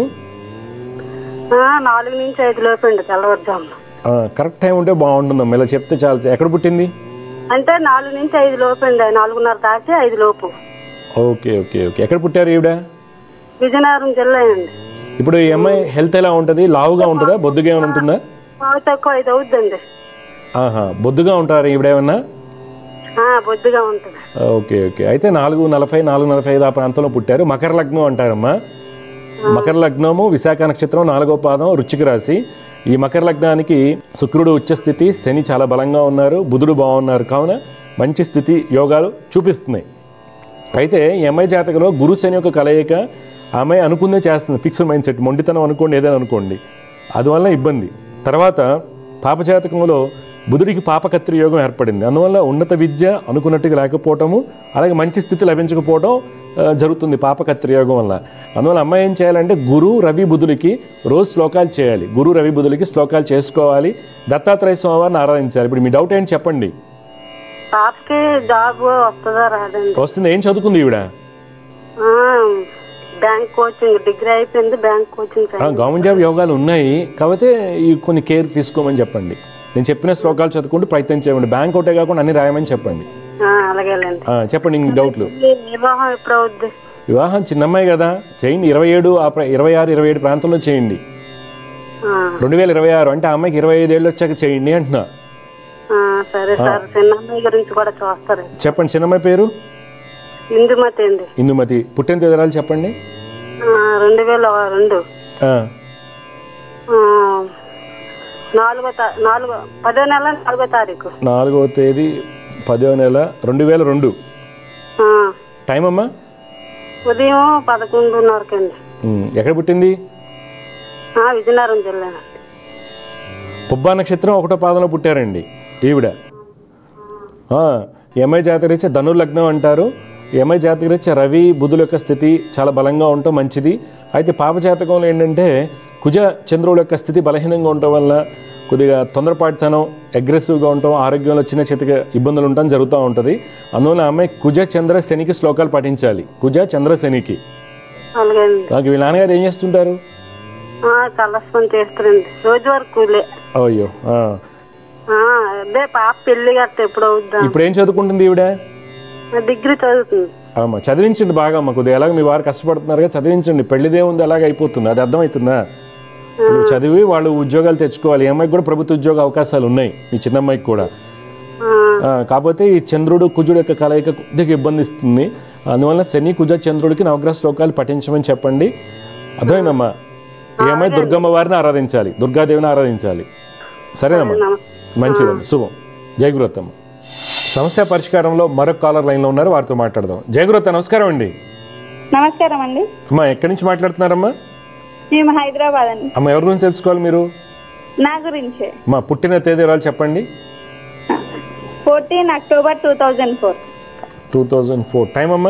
ఆ, నాలుగు నుంచి ఐదు లోపు అండి తెల్లవారుజామున ఆ, కరెక్ట్ టైం ఉంటే బాగుంటుందమ్మా ఇలా చెప్తే చాలా ఎక్కడ పుట్టింది అంటే నాలుగు నుంచి ఐదు లోపు అండి నాలుగున్నర దాటి ఐదు లోపు ఓకే ఓకే ఓకే ఎక్కడ పుట్టారు ఈవిడ విజయనగరం జిల్లా అండి ఇప్పుడు ఈ అమ్మాయి హెల్త్ ఎలా ఉంటుంది లావుగా ఉంటుందా బొద్దుగా ఏమైనా ఉంటుందా పావు తక్కువ ఐదు అవుద్దండి ఆహా బొద్దుగా ఉంటారు ఈవిడ ఏమన్నా ఆ, బొద్దుగా ఉంటుంది ఓకే ఓకే అయితే నాలుగు నలభై నాలుగు నలభై ఐదు ఆ ప్రాంతంలో పుట్టారు మకర లగ్నం అంటారమ్మా మకర లగ్నము విశాఖ నక్షత్రం నాలుగో పాదం రుచిక రాశి ఈ మకర లగ్నానికి శుక్రుడు ఉచ్చస్థితి శని చాలా బలంగా ఉన్నారు బుధుడు బాగున్నారు కావున మంచి స్థితి యోగాలు చూపిస్తున్నాయి అయితే ఈ అమ్మాయి జాతకలో గురు శని యొక్క కలయిక ఆ అమ్మాయి అనుకుందే చేస్తుంది ఫిక్స్డ్ మైండ్ సెట్ మొండితనం అనుకోండి ఏదైనా అనుకోండి అందువల్ల ఇబ్బంది తర్వాత పాప జాతకంలో బుధుడికి పాపకత్రి యోగం ఏర్పడింది అందువల్ల ఉన్నత విద్య అనుకున్నట్టుగా లేకపోవటము అలాగే మంచి స్థితి లభించకపోవడం ఆ, జరుగుతుంది పాపకత్రి యోగం వల్ల అందువల్ల అమ్మాయి ఏం చేయాలంటే గురు రవి బుధులకి రోజు శ్లోకాలు చేయాలి గురు రవి బుధులకి శ్లోకాలు చేసుకోవాలి దత్తాత్రేయ స్వామివారిని ఆరాధించాలి ఇప్పుడు మీ డౌట్ ఏంటి చెప్పండి పాపకి జాబ్ వస్తుందా రాదండి వస్తుంది ఏం చదువుకుంది ఈవిడ ఆ, బ్యాంక్ కోచింగ్ డిగ్రీ అయిపోయింది బ్యాంక్ కోచింగ్ ఆ, గవర్నమెంట్ జాబ్ యోగాలు ఉన్నాయి కాకపోతే ఈ కొన్ని కేర్ తీసుకోమని చెప్పండి నేను చెప్పిన శ్లోకాలు చదువుకుంటూ ప్రయత్నం చేయండి బ్యాంక్ ఒకటే కాకుండా అన్ని రాయమని చెప్పండి అలాగేలేండి ఆ, చెప్పండి ఇంక డౌట్లు ఈ వివాహం ఎప్పుడు అవుద్ది వివాహం చిన్నమ్మాయి కదా చేయండి ఇరవై ఏడు ఆ ప్ర- ఇరవై ఆరు ఇరవై ఏడు ప్రాంతంలో చేయండి ఆ, రెండు వేల ఇరవై ఆరు అంటే ఆ అమ్మాయికి ఇరవై ఐదు ఏళ్ళు వచ్చాక చేయండి అంటున్నా ఆ, సరే సార్ చిన్నమ్మాయి గురించి కూడా చూస్తారు చెప్పండి చిన్నమ్మాయి పేరు ఇందుమతి అండి ఇందుమతి పుట్టిన తేదరాలు చెప్పండి ఆ, రెండు వేల రెండు ఆ, ఆ, నాలుగో తా- నాలుగో పదో నెల నాలుగో తారీఖు నాలుగవ తేదీ పదో నెల రెండు వేల రెండు ఆ, టైం అమ్మా ఉదయం పదకొండున్నరకండి ఉమ్, ఎక్కడ పుట్టింది ఆ, విజయనగరం జిల్లా పుబ్బా నక్షత్రం ఒకటో పాదంలో పుట్టారండి ఈవిడ ఆ, ఈ అమ్మాయి జాతక రీత్యా ధనుర్ లగ్నం అంటారు ఈ అమ్మాయి జాతక రీత్యా రవి బుధుల యొక్క స్థితి చాలా బలంగా ఉండటం మంచిది అయితే పాప జాతకంలో ఏంటంటే కుజ చంద్రుల యొక్క స్థితి బలహీనంగా ఉండటం వల్ల కొద్దిగా తొందరపాటుతనం అగ్రెసివ్గా ఉండటం ఆరోగ్యంలో చిన్న చితక ఇబ్బందులు ఉండటం జరుగుతూ ఉంటుంది అందువల్ల ఆ అమ్మాయి కుజ చంద్ర శనికి శ్లోకాలు పఠించాలి కుజ చంద్ర శనికి అలాగే అండి నాకు వీళ్ళ నాన్నగారు ఏం చేస్తుంటారు ఆ, కలర్స్ పని చేస్తారండి రోజు వరకు అయ్యో ఆ. అదే పాప పెళ్లి గట్ట ఎప్పుడు అవుద్దా ఇప్పుడు ఏం చదువుకుంటుంది ఈవిడ డిగ్రీ చదువుతుంది అమ్మ చదివించండి బాగా అమ్మ కొద్దిగా ఎలాగ మీ వారు కష్టపడుతున్నారుగా చదివించండి పెళ్లిదే ఉంది అలాగ అయిపోతుంది అది అర్థమవుతుందా ఇప్పుడు చదివి వాళ్ళు ఉద్యోగాలు తెచ్చుకోవాలి ఈ అమ్మాయికి కూడా ప్రభుత్వ ఉద్యోగ అవకాశాలు ఉన్నాయి మీ చిన్నమ్మాయికి కూడా ఆ, కాకపోతే ఈ చంద్రుడు కుజుడు యొక్క కలయిక కొద్దిగా ఇబ్బంది ఇస్తుంది అందువల్ల శని కుజ చంద్రుడికి నవగ్రహ శ్లోకాలు పఠించమని చెప్పండి అర్థమైందమ్మా ఈ అమ్మాయి దుర్గమ్మ వారిని ఆరాధించాలి దుర్గాదేవిని ఆరాధించాలి సరేనమ్మా మంచిదమ్మా శుభం జయగురత్తమ్మ సమస్య పరిష్కారంలో మరొక కాలర్ లైన్లో ఉన్నారు వారితో మాట్లాడదాం జయగురత్త నమస్కారం అండి నమస్కారం అండి అమ్మా ఎక్కడి నుంచి మాట్లాడుతున్నారమ్మా మేము హైదరాబాద్ అండి అమ్మ ఎవరి గురించి తెలుసుకోవాలి మీరు నా గురించే మా పుట్టిన తేదీ వివరాలు చెప్పండి fourteen October two thousand four two thousand four time అమ్మా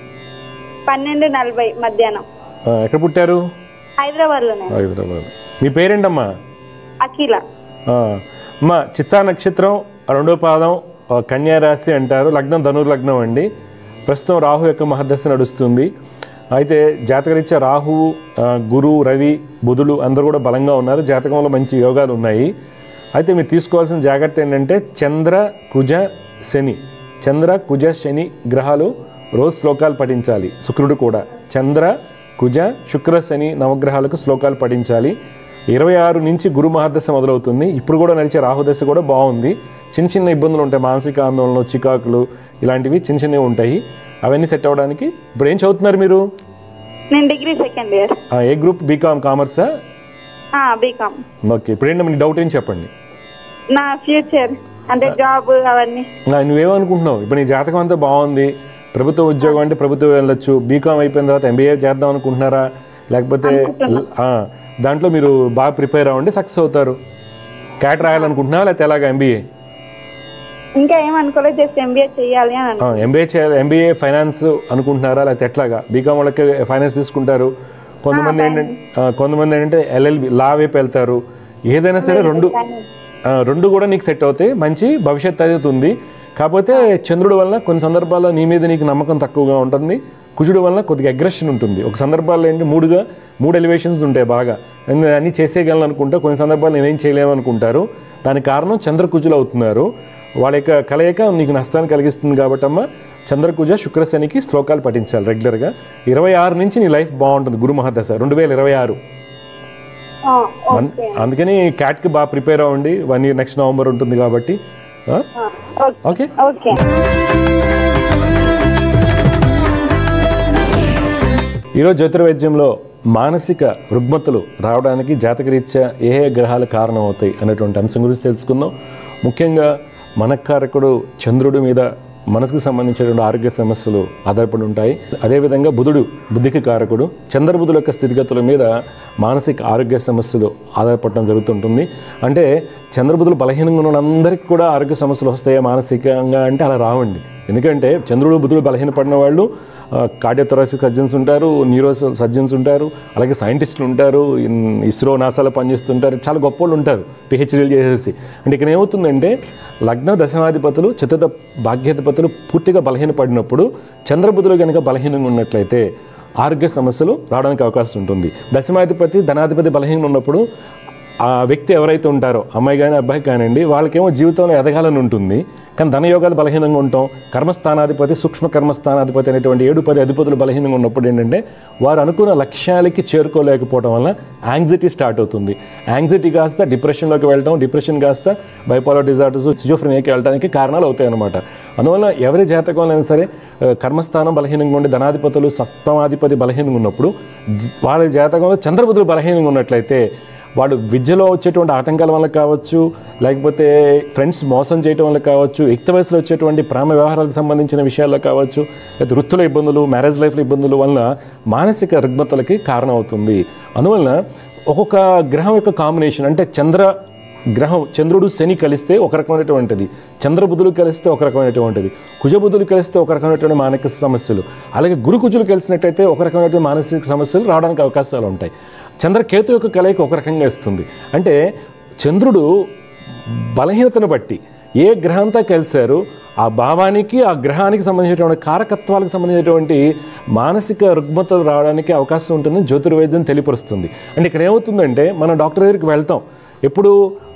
పన్నెండు నలభై మధ్యాహ్నం ఆ, ఎక్కడ పుట్టారు హైదరాబాద్లోనే హైదరాబాద్ మీ పేరేంటమ్మా అఖిల ఆ, అమ్మా చిత్తా నక్షత్రం రెండో పాదం ఆ, కన్యా రాశి అంటారు లగ్నం ధనుర్ లగ్నం అండి ప్రస్తుతం రాహు యొక్క మహర్దశ నడుస్తుంది అయితే జాతకరీత్యా రాహువు ఆ, గురు రవి బుధుడు అందరూ కూడా బలంగా ఉన్నారు జాతకంలో మంచి యోగాలు ఉన్నాయి అయితే మీరు తీసుకోవాల్సిన జాగ్రత్త ఏంటంటే చంద్ర కుజ శని చంద్ర కుజ శని గ్రహాలు రోజు శ్లోకాలు పఠించాలి శుక్రుడు కూడా చంద్ర కుజ శుక్ర శని నవగ్రహాలకు శ్లోకాలు పఠించాలి ఇరవై ఆరు నుంచి గురు మహాదశ మొదలవుతుంది ఇప్పుడు కూడా నడిచే రాహుదశ కూడా బాగుంది చిన్న చిన్న ఇబ్బందులు ఉంటాయి మానసిక ఆందోళనలు చికాకులు ఇలాంటివి చిన్న చిన్నవి ఉంటాయి అవన్నీ సెట్ అవ్వడానికి ఇప్పుడు ఏం చదువుతున్నారు మీరు నేను డిగ్రీ సెకండ్ ఇయర్ ఆ, ఏ గ్రూప్ బీకామ్ కామర్సా బీకామ్ ఓకే ఇప్పుడు ఏంటో మీకు డౌట్ ఏం చెప్పండి నా ఫ్యూచర్ అంటే జాబ్ అవన్నీ ఆ, నువ్వేమనుకుంటున్నావు ఇప్పుడు నీ జాతకం అంతా బాగుంది ప్రభుత్వ ఉద్యోగం అంటే ప్రభుత్వం వెళ్ళొచ్చు బీకామ్ అయిపోయిన తర్వాత ఎంబీఏ చేద్దాం అనుకుంటున్నారా లేకపోతే ఆ, దాంట్లో మీరు బాగా ప్రిపేర్ అవ్వండి సక్సెస్ అవుతారు క్యాట్ రాయాలనుకుంటున్నావా లేకపోతే ఎలాగ ఎంబీఏ ఇంకా ఏమనుకోలేదు జస్ట్ ఎంబీఏ చేయాలి అని అనుకో ఎంబీఏ చేయాలి ఎంబీఏ ఫైనాన్స్ అనుకుంటున్నారా లేకపోతే ఎట్లాగా బీకామ్ వాళ్ళకి ఫైనాన్స్ తీసుకుంటారు కొంతమంది ఏంటంటే ఆ, కొంతమంది ఏంటంటే ఎల్ఎల్బి లా వైపు వెళ్తారు ఏదైనా సరే రెండు ఆ, రెండు కూడా నీకు సెట్ అవుతాయి మంచి భవిష్యత్తు అయితే ఉంది కాకపోతే చంద్రుడి వల్ల కొన్ని సందర్భాల్లో నీ మీద నీకు నమ్మకం తక్కువగా ఉంటుంది కుజుడు వల్ల కొద్దిగా అగ్రెషన్ ఉంటుంది ఒక సందర్భాల్లో ఏంటి మూడుగా మూడు ఎలివేషన్స్ ఉంటాయి బాగా నేను అన్నీ చేసేయగలను అనుకుంటే కొన్ని సందర్భాలు నేనేం చేయలేము అనుకుంటారు దానికి కారణం చంద్రకుజులు అవుతున్నారు వాళ్ళ యొక్క కలయిక నీకు నష్టాన్ని కలిగిస్తుంది కాబట్టి అమ్మ చంద్రకుజ శుక్రశనికి శ్లోకాలు పఠించాలి రెగ్యులర్గా ఇరవై ఆరు నుంచి నీ లైఫ్ బాగుంటుంది గురు మహాదశ రెండు వేల ఇరవై ఆరు ఆ, అన్- అందుకని క్యాట్కి బాగా ప్రిపేర్ అవ్వండి వన్ ఇయర్ నెక్స్ట్ నవంబర్ ఉంటుంది కాబట్టి ఆ? ఓకే ఓకే ఈరోజు జ్యోతిర్వైద్యంలో మానసిక రుగ్మతలు రావడానికి జాతకరీత్యా ఏ ఏ గ్రహాలు కారణం అవుతాయి అనేటువంటి అంశం గురించి తెలుసుకుందాం ముఖ్యంగా మనకారకుడు చంద్రుడి మీద మనసుకు సంబంధించినటువంటి ఆరోగ్య సమస్యలు ఆధారపడి ఉంటాయి అదేవిధంగా బుధుడు బుద్ధికి కారకుడు చంద్రబుధుల యొక్క స్థితిగతుల మీద మానసిక ఆరోగ్య సమస్యలు ఆధారపడటం జరుగుతుంటుంది అంటే చంద్రబుధులు బలహీనంగా ఉన్న వాళ్ళందరికీ కూడా ఆరోగ్య సమస్యలు వస్తాయా మానసికంగా అంటే అలా రావండి ఎందుకంటే చంద్రుడు బుధుడు బలహీనపడిన వాళ్ళు కార్డియోథొరాసిక్ సర్జన్స్ ఉంటారు న్యూరో సర్జన్స్ ఉంటారు అలాగే సైంటిస్టులు ఉంటారు ఇన్- ఇస్రో నాసాలో పనిచేస్తుంటారు చాలా గొప్ప వాళ్ళు ఉంటారు పిహెచ్డీలు చేసేసి అంటే ఇక్కడ ఏమవుతుందంటే లగ్న దశమాధిపతులు చతుర్థ భాగ్యాధిపతులు పూర్తిగా బలహీనపడినప్పుడు చంద్రబుధులు కనుక బలహీనంగా ఉన్నట్లయితే ఆరోగ్య సమస్యలు రావడానికి అవకాశం ఉంటుంది దశమాధిపతి ధనాధిపతి బలహీనంగా ఉన్నప్పుడు ఆ వ్యక్తి ఎవరైతే ఉంటారో అమ్మాయి కానీ అబ్బాయి కానివ్వండి వాళ్ళకేమో జీవితంలో ఎదగాలని ఉంటుంది కానీ ధనయోగాలు బలహీనంగా ఉంటాం కర్మస్థానాధిపతి సూక్ష్మ కర్మస్థానాధిపతి అనేటువంటి ఏడు పది అధిపతులు బలహీనంగా ఉన్నప్పుడు ఏంటంటే వారు అనుకున్న లక్ష్యాలకి చేరుకోలేకపోవడం వల్ల యాంగ్జైటీ స్టార్ట్ అవుతుంది యాంగ్జైటీ కాస్త డిప్రెషన్లోకి వెళ్ళటం డిప్రెషన్ కాస్త బైపోలర్ డిజార్డర్స్ సిజోఫ్రెనియాకి వెళ్ళడానికి కారణాలు అవుతాయి అన్నమాట అందువల్ల ఎవరి జాతకంలో అయినా సరే ఆ, కర్మస్థానం బలహీనంగా ఉండి ధనాధిపతులు సప్తమాధిపతి బలహీనంగా ఉన్నప్పుడు జ- వాళ్ళ జాతకంలో చంద్రబుధులు బలహీనంగా ఉన్నట్లయితే వాడు విద్యలో వచ్చేటువంటి ఆటంకాల వల్ల కావచ్చు లేకపోతే ఫ్రెండ్స్ మోసం చేయడం వల్ల కావచ్చు యుక్త వయసులో వచ్చేటువంటి ప్రేమ వ్యవహారాలకు సంబంధించిన విషయాల్లో కావచ్చు లేదా వృత్తుల ఇబ్బందులు మ్యారేజ్ లైఫ్లో ఇబ్బందుల వలన మానసిక రుగ్మతలకి కారణం అవుతుంది అందువలన ఒక్కొక్క గ్రహం యొక్క కాంబినేషన్ అంటే చంద్ర గ్రహం చంద్రుడు శని కలిస్తే ఒక రకమైనటువంటిది చంద్రబుధులు కలిస్తే ఒక రకమైనటువంటిది కుజబుధులు కలిస్తే ఒక రకమైనటువంటి మానసిక సమస్యలు అలాగే గురు కుజులు కలిసినట్టయితే ఒక రకమైనటువంటి మానసిక సమస్యలు రావడానికి అవకాశాలు ఉంటాయి చంద్రకేతు యొక్క కలయిక ఒక రకంగా ఇస్తుంది అంటే చంద్రుడు బలహీనతను బట్టి ఏ గ్రహంతో కలిశారు ఆ భావానికి ఆ గ్రహానికి సంబంధించినటువంటి కారకత్వాలకు సంబంధించినటువంటి మానసిక రుగ్మతలు రావడానికి అవకాశం ఉంటుందని జ్యోతిర్వైద్యం తెలియపరుస్తుంది అంటే ఇక్కడ ఏమవుతుందంటే మనం డాక్టర్ దగ్గరికి వెళ్తాం ఎప్పుడు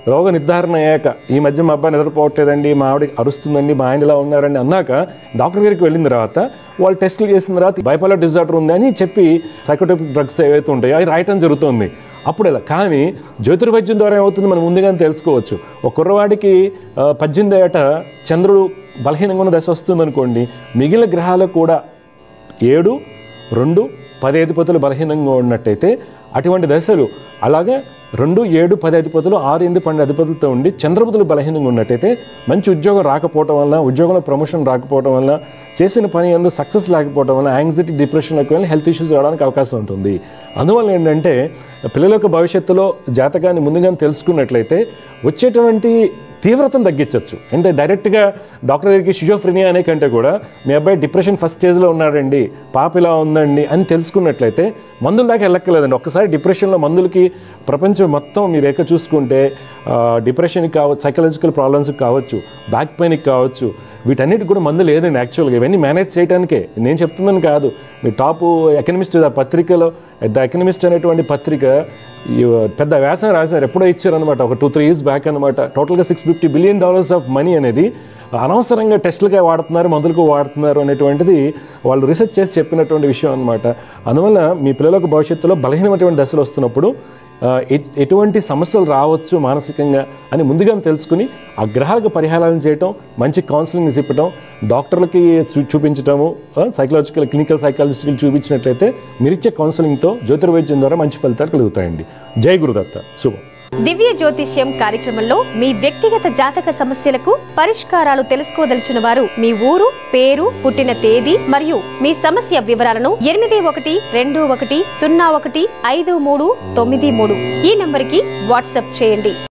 రోగ నిర్ధారణ అయ్యాక ఈ మధ్య మా అబ్బాయి నిద్రపోవట్లేదండి మా ఆవిడ అరుస్తుందండి మా ఆయన ఇలా ఉన్నారని అన్నాక డాక్టర్ దగ్గరికి వెళ్ళిన తర్వాత వాళ్ళు టెస్టులు చేసిన తర్వాత బైపోలర్ డిజార్డర్ ఉంది అని చెప్పి సైకోటిక్ డ్రగ్స్ ఏవైతే ఉంటాయో అవి రాయటం జరుగుతుంది అప్పుడు ఇలా కానీ జ్యోతిర్వైద్యం ద్వారా ఏమవుతుంది మనం ముందుగానే తెలుసుకోవచ్చు ఒక కుర్రవాడికి ఆ, పద్దెనిమిది ఏట చంద్రుడు బలహీనంగా ఉన్న దశ వస్తుంది అనుకోండి మిగిలిన గ్రహాలకు కూడా ఏడు రెండు పది అధిపతులు బలహీనంగా ఉన్నట్టయితే అటువంటి దశలు అలాగే రెండు ఏడు పది అధిపతులు ఆరు ఎనిమిది పన్నెండు అధిపతులతో ఉండి చంద్రబుధులు బలహీనంగా ఉన్నట్టయితే మంచి ఉద్యోగం రాకపోవటం వల్ల ఉద్యోగంలో ప్రమోషన్ రాకపోవడం వల్ల చేసిన పని ఎందు సక్సెస్ లేకపోవడం వల్ల యాంగ్జైటీ డిప్రెషన్ ఎక్కువ హెల్త్ ఇష్యూస్ రావడానికి అవకాశం ఉంటుంది అందువల్ల ఏంటంటే పిల్లల యొక్క భవిష్యత్తులో జాతకాన్ని ముందుగానే తెలుసుకున్నట్లయితే వచ్చేటువంటి తీవ్రతను తగ్గించవచ్చు అంటే డైరెక్ట్గా డాక్టర్ దగ్గరికి షిజోఫ్రినియా అనే కంటే కూడా మీ అబ్బాయి డిప్రెషన్ ఫస్ట్ స్టేజ్లో ఉన్నాడండి పాప ఇలా ఉందండి అని తెలుసుకున్నట్లయితే మందుల దాకా వెళ్ళక్కర్లేదండి ఒక్కసారి డిప్రెషన్లో మందులకి ప్రపంచం మొత్తం మీరు ఎక్కడ చూసుకుంటే ఆ, డిప్రెషన్కి కావచ్చు సైకలాజికల్ ప్రాబ్లమ్స్కి కావచ్చు బ్యాక్ పెయిన్కి కావచ్చు వీటన్నిటికి కూడా మందు లేదండి యాక్చువల్గా ఇవన్నీ మేనేజ్ చేయడానికే నేను చెప్తున్నాను కాదు మీ టాప్ ఎకనమిస్ట్ ఆ పత్రికలో ద ఎకనమిస్ట్ అనేటువంటి పత్రిక ఈ పెద్ద వ్యాసం రాశారు ఎప్పుడో ఇచ్చారనమాట ఒక టూ త్రీ ఇయర్స్ బ్యాక్ అనమాట టోటల్గా six fifty billion dollars of money అనేది అనవసరంగా టెస్టులుగా వాడుతున్నారు మందులకు వాడుతున్నారు అనేటువంటిది వాళ్ళు రీసెర్చ్ చేసి చెప్పినటువంటి విషయం అనమాట అందువల్ల మీ పిల్లలకు భవిష్యత్తులో బలహీనమైనటువంటి దశలు వస్తున్నప్పుడు ఆ, ఎట్- ఎటువంటి సమస్యలు రావచ్చు మానసికంగా అని ముందుగా తెలుసుకుని ఆ గ్రహాలకు పరిహారాలను చేయటం మంచి కౌన్సిలింగ్ చెప్పటం డాక్టర్లకి చూ- చూపించటము సైకలాజికల్ క్లినికల్ సైకాలజిస్ట్కి చూపించినట్లయితే మీరిచ్చే కౌన్సిలింగ్తో జ్యోతిర్వైద్యం ద్వారా మంచి ఫలితాలు కలుగుతాయండి జై గురుదత్త శుభం దివ్య జ్యోతిష్యం కార్యక్రమంలో మీ వ్యక్తిగత జాతక సమస్యలకు పరిష్కారాలు తెలుసుకోదలిచిన వారు మీ ఊరు పేరు పుట్టిన తేదీ మరియు మీ సమస్య వివరాలను ఎనిమిది ఒకటి రెండు ఒకటి సున్నా ఒకటి ఐదు మూడు తొమ్మిది మూడు ఈ నంబరికి వాట్సాప్ చేయండి